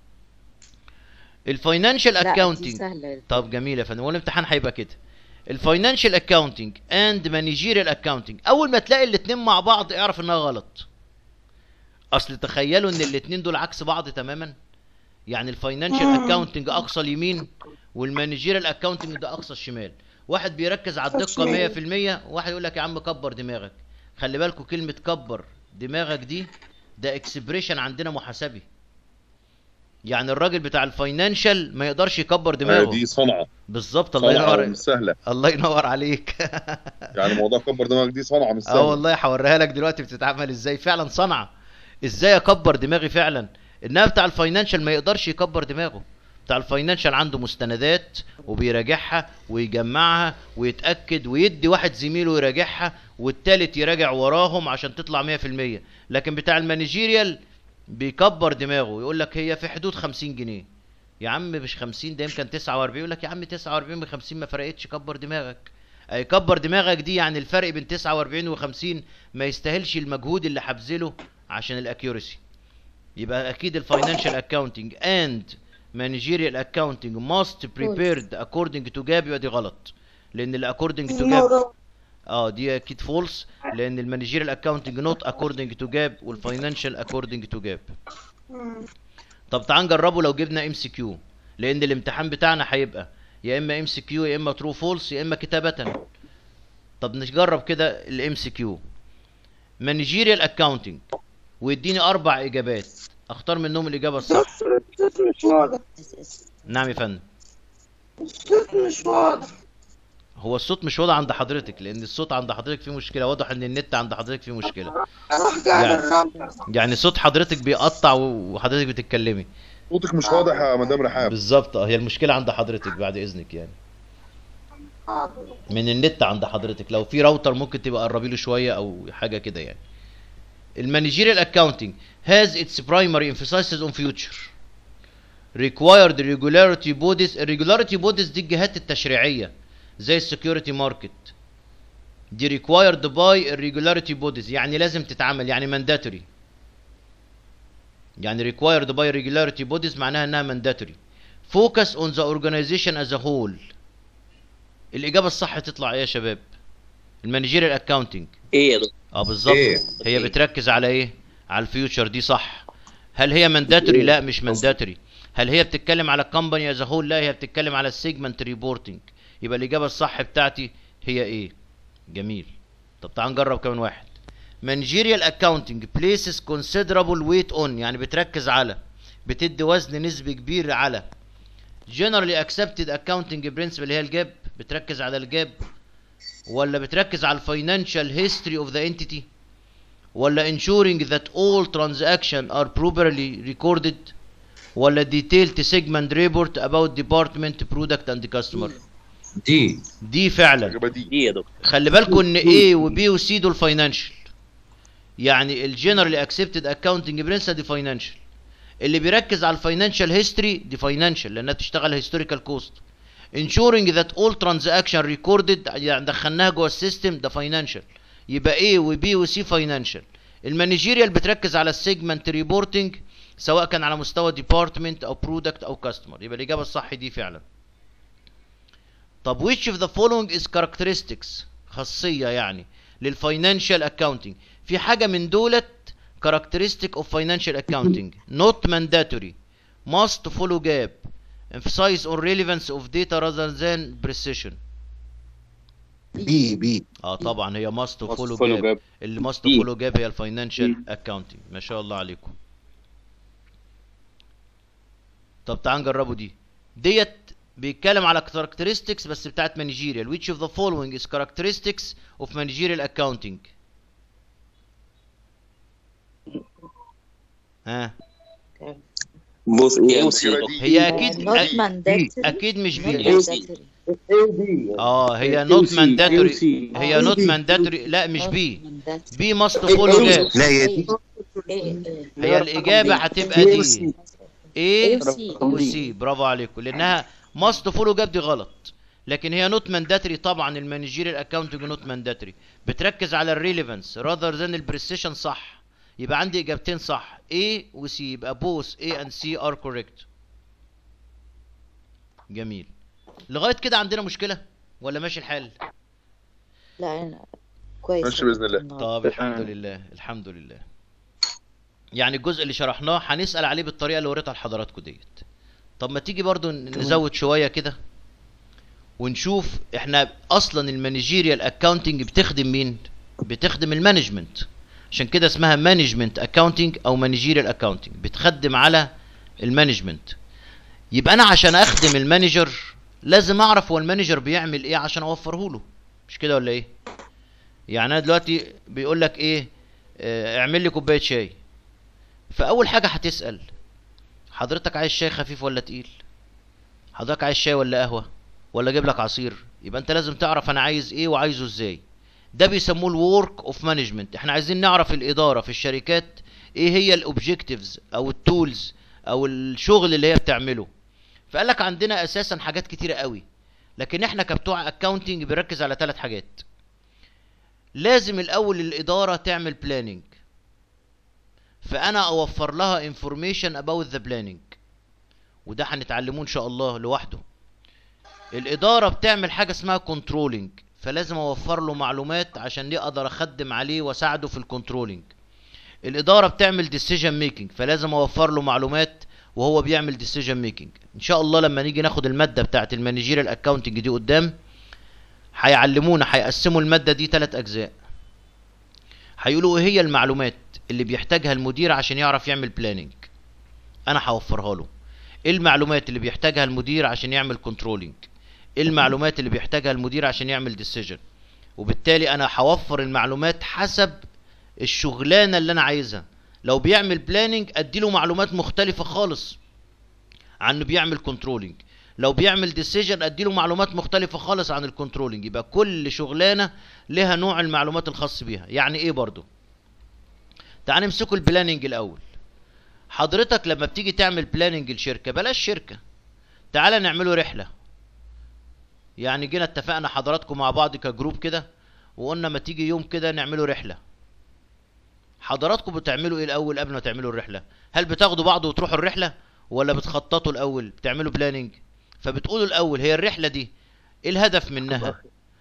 الفاينانشال لا دي اكاونتنج سهلة طب جميل يا فندم والامتحان هيبقى كده الفاينانشال اكاونتنج اند مانجيريال اكاونتنج اول ما تلاقي الاتنين مع بعض اعرف انها غلط اصل تخيلوا ان الاتنين دول عكس بعض تماما يعني الفاينانشال اكاونتنج اقصى اليمين والمانجيريال اكاونتنج ده اقصى الشمال واحد بيركز على الدقه 100% وواحد يقول لك يا عم كبر دماغك خلي بالكوا كلمه كبر دماغك دي ده اكسبريشن عندنا محاسبي يعني الراجل بتاع الفاينانشال ما يقدرش يكبر آه، دماغه دي صنعه بالظبط الله صنعه ينور مش سهله الله ينور عليك يعني موضوع كبر دماغك دي صنعه مش اه سهله والله هوريها لك دلوقتي بتتعمل ازاي فعلا صنعه ازاي اكبر دماغي فعلا انها بتاع الفاينانشال ما يقدرش يكبر دماغه بتاع الفاينانشال عنده مستندات وبيراجعها ويجمعها ويتاكد ويدي واحد زميله يراجعها والتالت يراجع وراهم عشان تطلع 100% لكن بتاع المانجيريال بيكبر دماغه يقول لك هي في حدود 50 جنيه يا عم مش 50 ده يمكن 49 يقول لك يا عم 49 ب 50 ما فرقتش كبر دماغك اي كبر دماغك دي يعني الفرق بين 49 و50 ما يستاهلش المجهود اللي هبذله عشان الاكيورسي يبقى اكيد الفاينانشال اكاونتنج اند مانجيريال اكاونتنج ماست بريبيرد اكوردنج تو جاب يبقى دي غلط لان الاكوردنج تو جاب اه دي اكيد فولس لان المانجيريال اكاونتنج نوت اكوردنج تو جاب والفاينانشال اكوردنج تو جاب طب تعال نجربه لو جبنا ام سي كيو لان الامتحان بتاعنا هيبقى يا اما ام سي كيو يا اما ترو فولس يا اما كتابه طب نجرب كده الام سي كيو مانجيريال اكاونتنج ويديني اربع اجابات اختار منهم الاجابه الصح الصوت مش واضح نعم يا فندم الصوت مش واضح هو الصوت مش واضح عند حضرتك لان الصوت عند حضرتك فيه مشكله واضح ان النت عند حضرتك فيه مشكله اروح قاعد يعني- الرابع يعني صوت حضرتك بيقطع وحضرتك بتتكلمي صوتك مش واضح يا مدام رحاب بالظبط اه هي المشكله عند حضرتك بعد اذنك يعني من النت عند حضرتك لو في راوتر ممكن تبقى قربي له شويه او حاجه كده يعني المانجيريال اكاونتنج has its primary emphasis on future required regularity bodies الريجولاريتي بوديز دي الجهات التشريعيه زي السكيورتي ماركت دي required by الريجولاريتي بوديز يعني لازم تتعمل يعني mandatory يعني required by regularity bodies معناها انها mandatory focus on the organization as a whole الاجابه الصح تطلع ايه يا شباب المانجيريال اكاونتنج ايه يا دكتور اه بالظبط إيه؟ هي بتركز على ايه على الفيوتشر دي صح هل هي مانداتوري لا مش مانداتوري هل هي بتتكلم على الكومباني از هول لا هي بتتكلم على السيجمنت ريبورتنج يبقى الاجابه الصح بتاعتي هي ايه جميل طب تعال نجرب كمان واحد managerial accounting places considerable weight on يعني بتركز على بتدي وزن نسبي كبير على generally accepted accounting principle اللي هي الجاب بتركز على الجاب ولا بتركز على الفاينانشال history of the entity ولا ensuring that all transaction are properly recorded ولا detailed segment report about department product and customer دي دي فعلا الاجابه دي دي يا دكتور خلي بالكم ان A و B و C دول فاينانشال يعني الجنرالي اكسبتد اكاونتنج برنسبل دي فاينانشال اللي بيركز على الفاينانشال هيستوري دي فاينانشال لانها بتشتغل هيستوريكال كوست ensuring that all transaction recorded يعني دخلناها جوه السيستم ده فاينانشال يبقى A و B و C فاينانشال المانجيريال بتركز على السيجمنت ريبورتنج سواء كان على مستوى ديبارتمنت او برودكت او كاستمر يبقى الاجابه الصح دي فعلا طب which of the following is characteristics خاصيه يعني للفاينانشال اكاونتنج في حاجه من دولت characteristic of financial accounting not mandatory must follow gap emphasize on relevance of data rather than precision بي بي اه طبعا هي must Must follow follow gap gap. اللي must دي. follow gap هي الفاينانشال اكاونتنج ما شاء الله عليكم طب تعال نجربوا دي ديت بيتكلم على characteristics بس بتاعت managerial which of the following is characteristics of managerial accounting ها بص ايه A وسي وسي. هي اكيد not mandatory اكيد مش not بي mandatory اه هي A not و C. A و mandatory C. هي not mandatory لا مش not بي mandatory بي must follow gap لا هي دي هي الاجابه هتبقى دي A A و C. و C برافو عليكم لانها must follow gap دي غلط لكن هي نوت مانداتري طبعا المانجيريال اكاونتنج نوت مانداتري بتركز على الريليفنس راذر ذان البريسيشن صح يبقى عندي اجابتين صح A و C يبقى both A and C are correct جميل لغايه كده عندنا مشكله ولا ماشي الحال لا أنا كويس ماشي بإذن الله. النهاردة. طب الحمد لله الحمد لله يعني الجزء اللي شرحناه هنسأل عليه بالطريقة اللي وريتها لحضراتكم ديت طب ما تيجي برضو نزود شوية كده ونشوف احنا اصلا المانجيريال اكاونتنج بتخدم مين بتخدم المانجمنت عشان كده اسمها مانجمنت اكاونتنج او مانجيريال اكاونتنج بتخدم على المانجمنت يبقى انا عشان اخدم المانجر لازم اعرف هو المانجر بيعمل ايه عشان اوفره له مش كده ولا ايه يعني انا دلوقتي بيقول لك ايه آه، اعمل لي كوبايه شاي فاول حاجه هتسال حضرتك عايز شاي خفيف ولا تقيل حضرتك عايز شاي ولا قهوه ولا اجيب لك عصير يبقى انت لازم تعرف انا عايز ايه وعايزه ازاي ده بيسموه الورك اوف مانجمنت احنا عايزين نعرف الاداره في الشركات ايه هي الاوبجكتيفز او التولز او الشغل اللي هي بتعمله فقال لك عندنا اساسا حاجات كتيره قوي لكن احنا كبتوع اكاونتنج بنركز على ثلاث حاجات لازم الاول الاداره تعمل بلاننج فانا اوفر لها information about the planning وده هنتعلموه ان شاء الله لوحده الاداره بتعمل حاجه اسمها كنترولنج فلازم اوفر له معلومات عشان دي اقدر اخدم عليه واساعده في الكنترولنج الاداره بتعمل ديسيجن ميكنج فلازم اوفر له معلومات وهو بيعمل ديسيجن ميكنج ان شاء الله لما نيجي ناخد الماده بتاعه المانجيريال اكاونتنج دي قدام هيعلمونا هيقسموا الماده دي ثلاث اجزاء هيقولوا ايه هي المعلومات اللي بيحتاجها المدير عشان يعرف يعمل بلاننج انا هوفرها له ايه المعلومات اللي بيحتاجها المدير عشان يعمل كنترولنج ايه المعلومات اللي بيحتاجها المدير عشان يعمل ديسيجن وبالتالي انا هوفر المعلومات حسب الشغلانه اللي انا عايزها لو بيعمل بلاننج اديله معلومات مختلفه خالص عن انه بيعمل كنترولنج لو بيعمل ديسيجن اديله معلومات مختلفه خالص عن الكنترولنج يبقى كل شغلانه لها نوع المعلومات الخاص بيها يعني ايه برضو تعال نمسكوا البلاننج الاول حضرتك لما بتيجي تعمل بلاننج لشركه بلاش شركه تعال نعمله رحله يعني جينا اتفقنا حضراتكم مع بعض كجروب كده وقلنا ما تيجي يوم كده نعمله رحله حضراتكم بتعملوا ايه الاول قبل ما تعملوا الرحله هل بتاخدوا بعض وتروحوا الرحله ولا بتخططوا الاول بتعملوا بلاننج فبتقولوا الاول هي الرحله دي ايه الهدف منها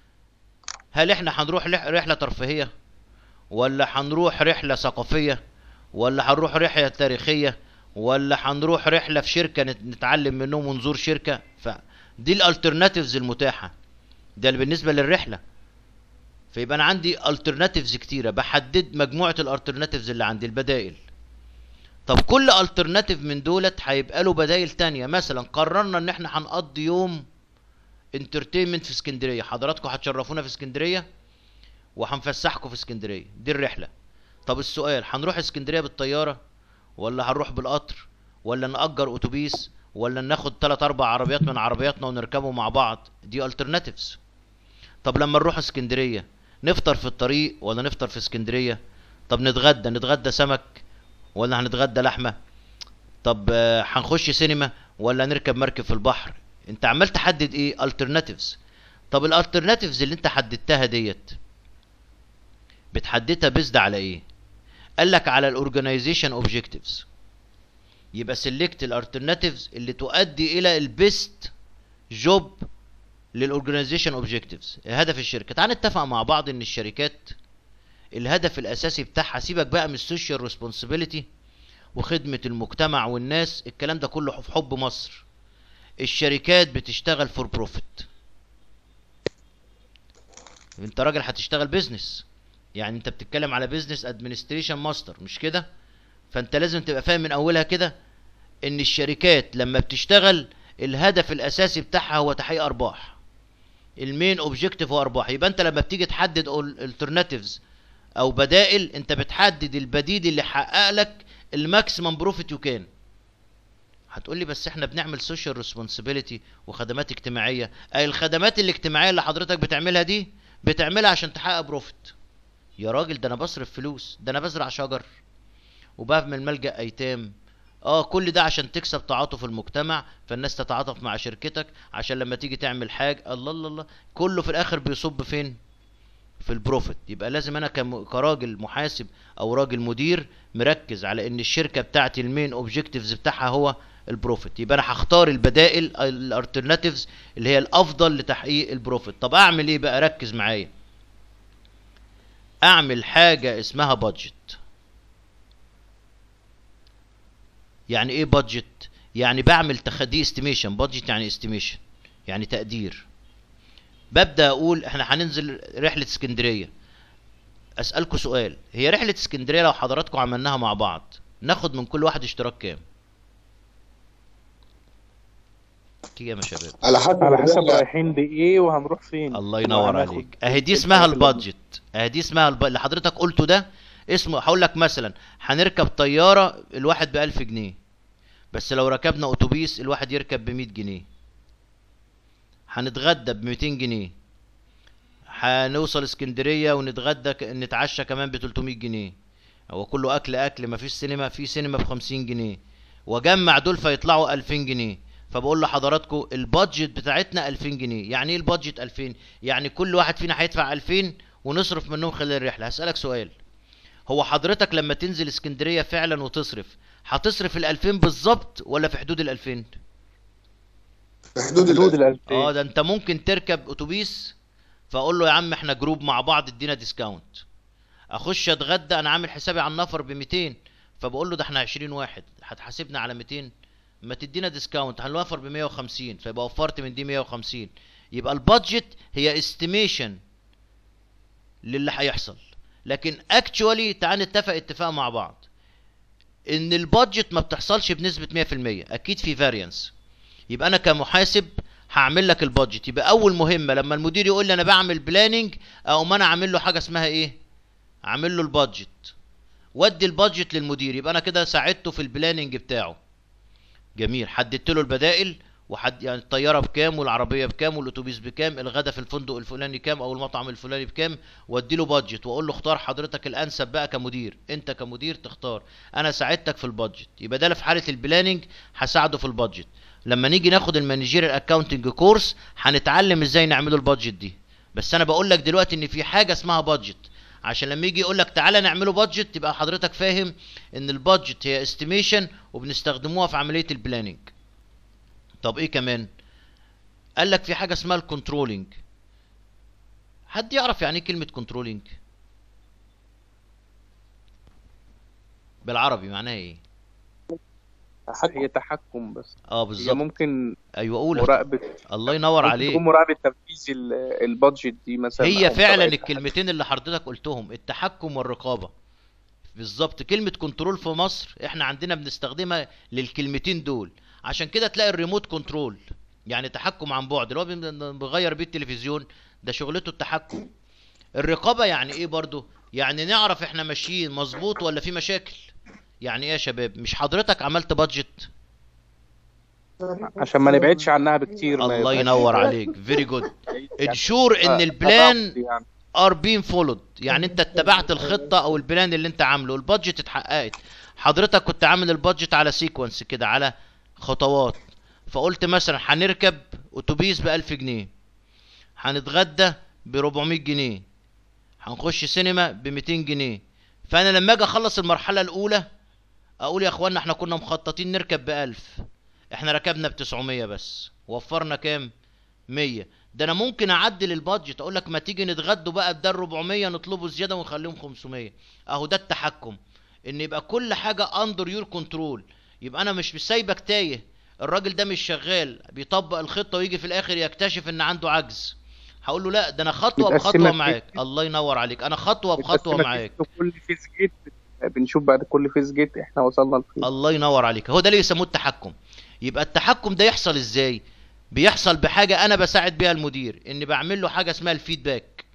هل احنا هنروح لح- رحله ترفيهيه ولا هنروح رحله ثقافيه ولا هنروح رحله تاريخيه ولا هنروح رحله في شركه نت- نتعلم منهم ونزور شركه فدي الالترناتيفز المتاحه ده اللي بالنسبه للرحله فيبقى انا عندي الترناتيفز كتيره بحدد مجموعه الالترناتيفز اللي عندي البدائل طب كل الترناتيف من دولت هيبقى له بدائل تانية مثلا قررنا ان احنا هنقضي يوم انترتينمنت في اسكندريه حضراتكم هتشرفونا في اسكندريه وهنفسحكم في اسكندريه دي الرحله طب السؤال هنروح اسكندريه بالطياره ولا هنروح بالقطر ولا نأجر اتوبيس ولا ناخد 3 4 عربيات من عربياتنا ونركبوا مع بعض دي alternatives طب لما نروح اسكندريه نفطر في الطريق ولا نفطر في اسكندريه طب نتغدى نتغدى سمك ولا هنتغدى لحمه طب آه، هنخش سينما ولا نركب مركب في البحر انت عمال تحدد ايه alternatives طب الالترناتيفز اللي انت حددتها ديت بتحددها بيزد على ايه قال لك على الاورجنايزيشن اوبجكتيفز يبقى سيلكت الالترناتيفز اللي تؤدي الى البيست جوب للاورجنايزيشن اوبجكتيفز هدف الشركه تعال نتفق مع بعض ان الشركات الهدف الاساسي بتاعها سيبك بقى من السوشيال ريسبونسبيلتي وخدمه المجتمع والناس الكلام ده كله في حب مصر الشركات بتشتغل فور بروفيت انت راجل هتشتغل بيزنس يعني انت بتتكلم على بيزنس ادمنستريشن ماستر مش كده فانت لازم تبقى فاهم من اولها كده ان الشركات لما بتشتغل الهدف الاساسي بتاعها هو تحقيق ارباح المين اوبجيكتيف هو ارباح يبقى انت لما بتيجي تحدد alternatives او بدائل انت بتحدد البديل اللي يحقق لك الماكسيمم بروفيت يو كان هتقول لي بس احنا بنعمل سوشيال ريسبونسبيلتي وخدمات اجتماعيه اي الخدمات الاجتماعيه اللي حضرتك بتعملها دي بتعملها عشان تحقق بروفيت يا راجل ده انا بصرف فلوس ده انا بزرع شجر وبعمل ملجأ ايتام اه كل ده عشان تكسب تعاطف المجتمع فالناس تتعاطف مع شركتك عشان لما تيجي تعمل حاجه الله الله الله كله في الاخر بيصب فين في البروفيت يبقى لازم انا كم- كراجل محاسب او راجل مدير مركز على ان الشركه بتاعتي المين اوبجكتيفز بتاعها هو البروفيت يبقى انا هختار البدائل الالترناتيفز اللي هي الافضل لتحقيق البروفيت طب اعمل ايه بقى ركز معايا اعمل حاجه اسمها بادجت يعني ايه بادجت يعني بعمل تخ... دي استيميشن بادجت يعني استيميشن يعني تقدير ببدا اقول احنا هننزل رحله اسكندريه اسالكوا سؤال هي رحله اسكندريه لو حضراتكم عملناها مع بعض ناخد من كل واحد اشتراك كام كام يا شباب على حسب على حسب الرحلة. رايحين بايه وهنروح فين الله ينور وهناخد عليك اهي دي إيه اسمها الحاجات اللي- البادجت اهي دي اسمها الب... اللي حضرتك قلته ده اسمه هقول لك مثلا هنركب طياره الواحد ب 1000 جنيه بس لو ركبنا اتوبيس الواحد يركب ب 100 جنيه هنتغدى ب 200 جنيه هنوصل اسكندريه ونتغدى ك... نتعشى كمان ب 300 جنيه هو كله اكل اكل مفيش سينما في سينما ب 50 جنيه واجمع دول فيطلعوا 2000 جنيه فبقول لحضراتكم البادجت بتاعتنا 2000 جنيه يعني ايه البادجت 2000 يعني كل واحد فينا هيدفع 2000 ونصرف منهم خلال الرحله هسالك سؤال هو حضرتك لما تنزل اسكندريه فعلا وتصرف هتصرف ال 2000 بالظبط ولا في حدود ال 2000 في حدود حدود ال ال اه 2000 ده انت ممكن تركب اتوبيس فاقول له يا عم احنا جروب مع بعض ادينا ديسكاونت اخش اتغدى انا عامل حسابي على النفر ب 200 فبقول له ده احنا 20 واحد هتحاسبنا على 200 ما تدينا ديسكاونت هنوفر ب 150 فيبقى وفرت من دي 150 يبقى البادجت هي استيميشن للي هيحصل لكن اكشوالي تعال نتفق اتفاق مع بعض ان البادجت ما بتحصلش بنسبة 100% اكيد في فاريانس يبقى انا كمحاسب هعمل لك البادجت يبقى اول مهمه لما المدير يقول لي انا بعمل بلاننج او ما انا عامل له حاجه اسمها ايه عامل له البادجت ودي البادجت للمدير يبقى انا كده ساعدته في البلاننج بتاعه جميل حددت له البدائل وحد يعني الطياره بكام والعربيه بكام والاتوبيس بكام الغدا في الفندق الفلاني كام او المطعم الفلاني بكام وادي له بادجت واقول له اختار حضرتك الانسب بقى كمدير انت كمدير تختار انا ساعدتك في البادجت يبقى ده في حاله البلاننج هساعده في البادجت لما نيجي ناخد المانجيريال اكاونتنج كورس هنتعلم ازاي نعمله البادجت دي بس انا بقول لك دلوقتي ان في حاجه اسمها بادجت عشان لما يجي يقول لك تعالى نعمله بادجت تبقى حضرتك فاهم ان البادجت هي استيميشن وبنستخدموها في عمليه البلاننج طب ايه كمان قال لك في حاجه اسمها الكنترولينج حد يعرف يعني ايه كلمه كنترولينج بالعربي معناها ايه هي تحكم بس اه هي بالظبط ممكن ايوه قول مراقبة الله ينور ممكن عليك تكون مراقبة تنفيذ ال- البادجت دي مثلا هي أو فعلا متابعة الكلمتين اللي حضرتك قلتهم التحكم والرقابة بالظبط كلمة كنترول في مصر احنا عندنا بنستخدمها للكلمتين دول عشان كده تلاقي الريموت كنترول يعني تحكم عن بعد اللي هو بن- بيغير بيه التلفزيون ده شغلته التحكم الرقابة يعني ايه برضو يعني نعرف احنا ماشيين مظبوط ولا في مشاكل يعني ايه يا شباب مش حضرتك عملت بادجت عشان ما نبعدش عنها بكتير ما الله يبقاش ينور عليك فيري جود يعني انشور ان تبع- البلان تبعض يعني ار بين فولود يعني انت اتبعت الخطه او البلان اللي انت عامله البادجت اتحققت حضرتك كنت عامل البادجت على سيكونس كده على خطوات فقلت مثلا هنركب اتوبيس ب 1000 جنيه هنتغدى ب 400 جنيه هنخش سينما ب 200 جنيه فانا لما اجي اخلص المرحله الاولى اقول يا اخوانا احنا كنا مخططين نركب ب 1000 احنا ركبنا ب 900 بس وفرنا كام 100 ده انا ممكن اعدل البادجت اقول لك ما تيجي نتغدوا بقى بدل 400 نطلبوا زياده ونخليهم 500 اهو ده التحكم ان يبقى كل حاجه اندر يور كنترول يبقى انا مش سايبك تايه الراجل ده مش شغال بيطبق الخطه ويجي في الاخر يكتشف ان عنده عجز هقول له لا ده انا خطوه متقسمة بخطوه في- معاك الله ينور عليك انا خطوه بخطوه متقسمة معاك في كل فيز جيت بنشوف بعد كل فيز جيت احنا وصلنا لفين الله ينور عليك هو ده اللي يسموه التحكم يبقى التحكم ده يحصل ازاي بيحصل بحاجه انا بساعد بيها المدير ان بعمل له حاجه اسمها الفيدباك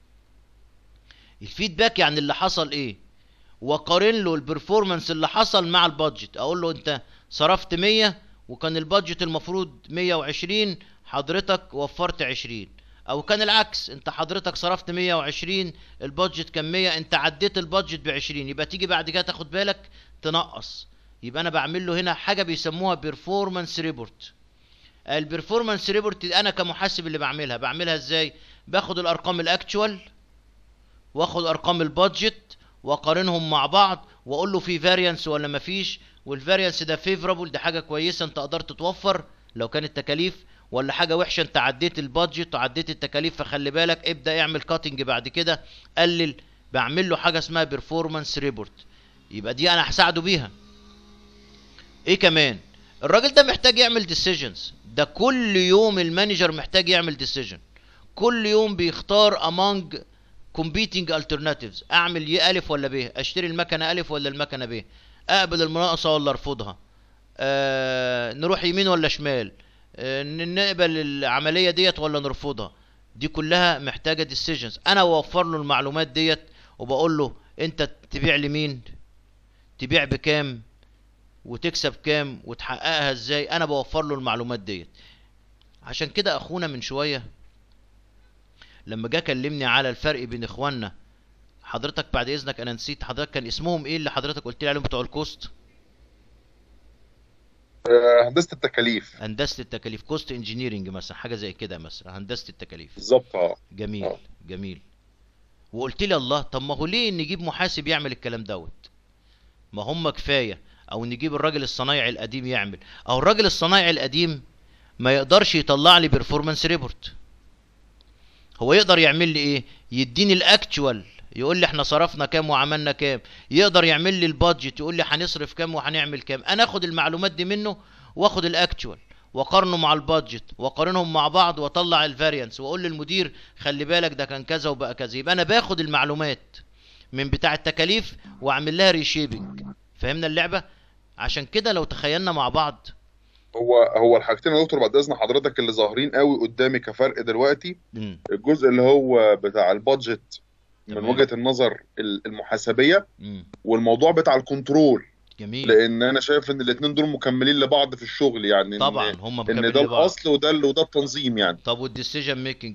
الفيدباك يعني اللي حصل ايه واقارن له البرفورمانس اللي حصل مع البادجت اقول له انت صرفت 100 وكان البادجت المفروض 120 حضرتك وفرت 20 او كان العكس انت حضرتك صرفت 120 البادجت كان 100 انت عديت البادجت ب 20 يبقى تيجي بعد كده تاخد بالك تنقص يبقى انا بعمل له هنا حاجه بيسموها بيرفورمانس ريبورت البرفورمانس ريبورت انا كمحاسب اللي بعملها بعملها ازاي باخد الارقام الاكتوال واخد ارقام البادجت واقارنهم مع بعض واقول له في فاريانس ولا مفيش والفاريانس ده فيفرابل ده حاجه كويسه انت قدرت توفر لو كانت تكاليف ولا حاجه وحشه انت عديت البادجت وعديت التكاليف فخلي بالك ابدا اعمل كاتنج بعد كده قلل بعمل له حاجه اسمها بيرفورمانس ريبورت يبقى دي انا هساعده بيها ايه كمان الراجل ده محتاج يعمل ديسيجنز ده كل يوم المانجر محتاج يعمل ديسيجن كل يوم بيختار among competing alternatives اعمل ي الف ولا ب اشتري المكنه الف ولا المكنه ب اقبل المناقصه ولا ارفضها آه نروح يمين ولا شمال آه ن- نقبل العمليه ديت ولا نرفضها دي كلها محتاجه ديسيجنز انا بوفر له المعلومات ديت وبقول له انت تبيع لمين تبيع بكام وتكسب كام وتحققها ازاي انا بوفر له المعلومات ديت عشان كده اخونا من شويه لما جه كلمني على الفرق بين اخواننا حضرتك بعد اذنك انا نسيت حضرتك كان اسمهم ايه اللي حضرتك قلت لي عليهم بتوع الكوست آه، هندسه التكاليف هندسه التكاليف كوست انجينيرنج مثلا حاجه زي كده مثلا هندسه التكاليف بالظبط اه جميل آه. جميل وقلت لي الله طب ما هو ليه نجيب محاسب يعمل الكلام دوت ما هم كفايه او نجيب الراجل الصنايعي القديم يعمل او الراجل الصنايعي القديم ما يقدرش يطلع لي بيرفورمانس ريبورت هو يقدر يعمل لي ايه يديني الاكتوال يقول لي احنا صرفنا كام وعملنا كام يقدر يعمل لي البادجت يقول لي هنصرف كام وهنعمل كام انا اخد المعلومات دي منه واخد الاكتوال واقارنه مع البادجت واقارنهم مع بعض واطلع الفاريانس واقول للمدير خلي بالك ده كان كذا وبقى كذا يبقى انا باخد المعلومات من بتاع التكاليف واعمل لها ريشيبنج فهمنا اللعبه عشان كده لو تخيلنا مع بعض هو هو الحاجتين يا دكتور بعد اذن حضرتك اللي ظاهرين قوي قدامي كفرق دلوقتي مم. الجزء اللي هو بتاع البادجت من تمام. وجهة النظر ال- المحاسبية مم. والموضوع بتاع الكنترول جميل لان انا شايف ان الاثنين دول مكملين لبعض في الشغل يعني إن- طبعا هم ان مكملين ده لبعض. الاصل وده ال- وده التنظيم يعني طب والديسيجن ميكنج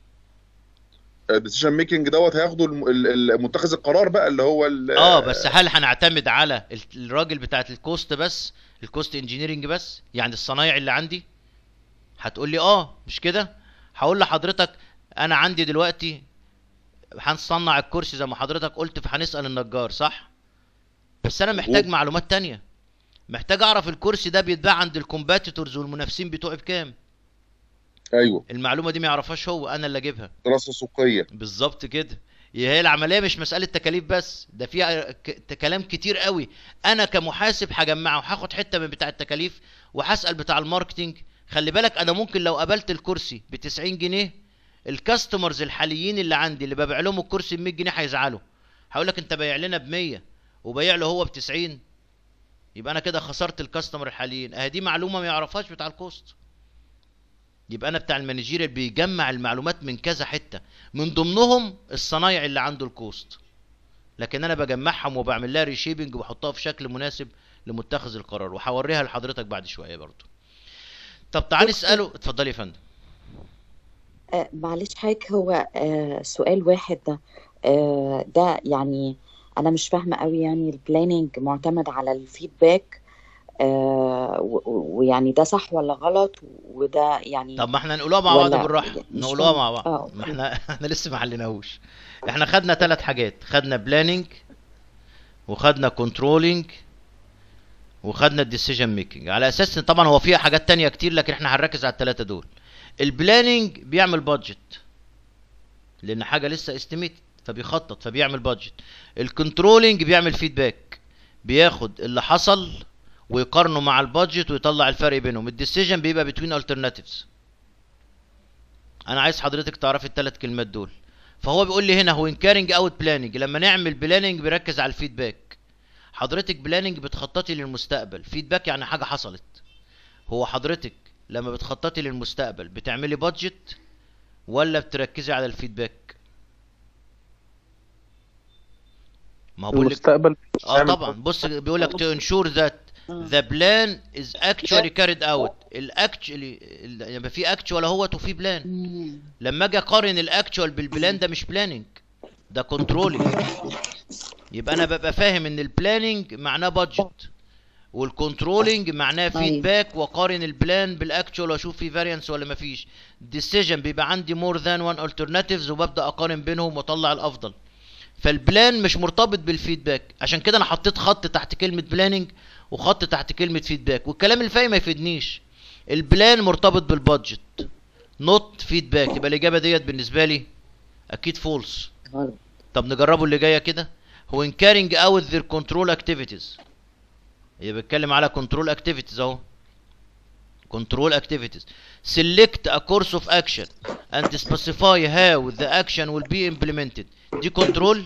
الديسيجن ميكنج دوت هياخده الم- ال- ال- متخذ القرار بقى اللي هو ال- اه بس هل هنعتمد على ال- الراجل بتاعت الكوست بس الكوست انجينيرنج بس يعني الصنايعي اللي عندي هتقول لي اه مش كده هقول لحضرتك انا عندي دلوقتي هنصنع الكرسي زي ما حضرتك قلت فهنسأل النجار صح بس انا محتاج مظبوط. معلومات تانية محتاج اعرف الكرسي ده بيتباع عند الكومباتيتورز والمنافسين بتوعي بكام ايوه المعلومه دي ما يعرفهاش هو انا اللي اجيبها دراسة سوقية بالظبط كده هي العمليه مش مساله تكاليف بس ده فيها ك- كلام كتير قوي انا كمحاسب هجمعه هاخد حته من بتاع التكاليف وهسال بتاع الماركتينج خلي بالك انا ممكن لو قابلت الكرسي ب 90 جنيه الكاستمرز الحاليين اللي عندي اللي ببيع لهم الكرسي ب 100 جنيه هيزعلوا هقول لك انت بايع لنا ب 100 وبايع له هو ب 90 يبقى انا كده خسرت الكاستمر الحاليين اهي دي معلومه ما يعرفهاش بتاع الكوست يبقى انا بتاع المانجيريال بيجمع المعلومات من كذا حته من ضمنهم الصنايعي اللي عنده الكوست لكن انا بجمعهم وبعمل لها ريشيبنج وبحطها في شكل مناسب لمتخذ القرار وهوريها لحضرتك بعد شويه برضو طب تعالى اساله اتفضلي يا فندم آه، معلش حضرتك هو آه، سؤال واحد ده آه، ده يعني انا مش فاهمه قوي يعني البلاننج معتمد على الفيدباك آه، و- و- ويعني ده صح ولا غلط وده يعني طب ما احنا نقولوها مع بعض ولا بالراحه مش نقولوها فاهمة. مع اه بعض ما اوكي احنا احنا لسه ما حليناهوش احنا خدنا ثلاث حاجات خدنا بلاننج وخدنا كنترولنج وخدنا الديسيجن ميكنج على اساس ان طبعا هو فيها حاجات تانية كتير لكن احنا هنركز على الثلاثه دول البلاننج بيعمل بادجت لان حاجه لسه استيميت فبيخطط فبيعمل بادجت الكنترولنج بيعمل فيدباك بياخد اللي حصل ويقارنه مع البادجت ويطلع الفرق بينهم الديسيجن بيبقى بتوين alternatives انا عايز حضرتك تعرفي الثلاث كلمات دول فهو بيقول لي هنا هو انكارنج اوت بلاننج لما نعمل بلاننج بيركز على الفيدباك حضرتك بلاننج بتخططي للمستقبل فيدباك يعني حاجه حصلت هو حضرتك لما بتخططي للمستقبل بتعملي بادجت ولا بتركزي على الفيدباك ما هو بقول لك المستقبل اه نعمل طبعا بص بيقول لك to ensure that the plan is actually carried out الاكشولي يبقى في اكشوال اهوت وفي بلان مم. لما اجي اقارن الاكشوال بالبلان ده مش بلاننج ده كنترولنج يبقى انا ببقى فاهم ان البلاننج معناه بادجت والكنترولنج معناه أيوة. فيدباك واقارن البلان بالاكشوال واشوف في فاريانس ولا مفيش ديسيجن بيبقى عندي مور ذان وان alternatives وببدا اقارن بينهم واطلع الافضل فالبلان مش مرتبط بالفيدباك عشان كده انا حطيت خط تحت كلمه بلاننج وخط تحت كلمه فيدباك والكلام اللي فاهم ما يفيدنيش البلان مرتبط بالبادجت نوت فيدباك يبقى الاجابه ديت بالنسبه لي اكيد فولس غلط طب نجربه اللي جايه كده هو in carrying out their control activities هي بيتكلم على control activities اهو control activities select a course of action and specify how the action will be implemented دي كنترول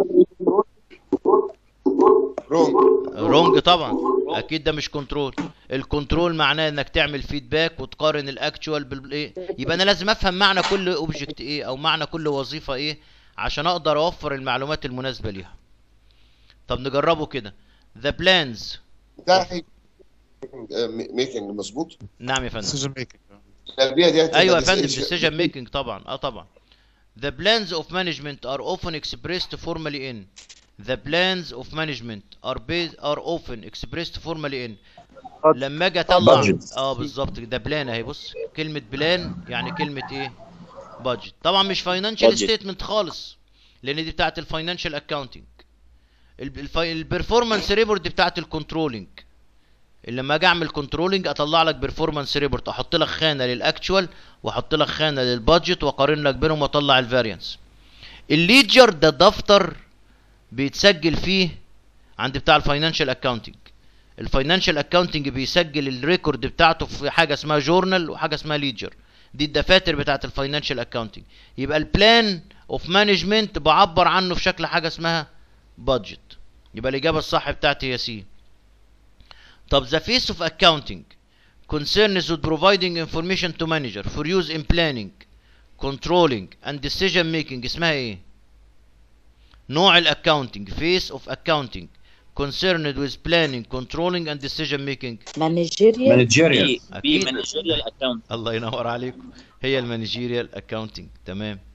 رونج رونج طبعا اكيد ده مش كنترول الكنترول معناه انك تعمل فيدباك وتقارن الاكتوال بالايه يبقى انا لازم افهم معنى كل اوبجكت ايه او معنى كل وظيفه ايه عشان اقدر اوفر المعلومات المناسبه ليها طب نجربه كده the plans ده ميكنج مظبوط نعم يا فندم decision making التربيه دي هتبقى ايوه يا فندم decision- decision making طبعا اه طبعا the plans of management are often expressed formally in the plans of management are based are often expressed formally in لما اجي اطلع Budget. اه بالظبط ده بلان اهي بص كلمه بلان يعني كلمه ايه بادجت طبعا مش فاينانشال Budget. ستيتمنت خالص لان دي بتاعت الفاينانشال اكاونتنج البرفورمانس ريبورت دي بتاعت الكنترولنج اللي لما اجي اعمل كنترولنج اطلع لك بيرفورمانس ريبورت احط لك خانه للاكتوال واحط لك خانه للبادجت واقارن لك بينهم واطلع الفاريانس الليدجر ده دفتر بيتسجل فيه عند بتاع الفاينانشال اكاونتنج الفاينانشال اكاونتنج بيسجل الريكورد بتاعته في حاجه اسمها جورنال وحاجه اسمها ليدجر دي الدفاتر بتاعت الفاينانشال اكاونتنج يبقى البلان اوف مانجمنت بعبر عنه في شكل حاجه اسمها بادجت يبقى الاجابه الصح بتاعتي هي سي طب the face of accounting concerns with providing information to manager for use in planning controlling and decision making اسمها ايه نوع الاكاونتنج face of accounting concerned with planning controlling and decision making مانجيريال مانجيريال بي أكيد. مانجيريال اكونت الله ينور عليكم هي المانجيريال اكاونتنج تمام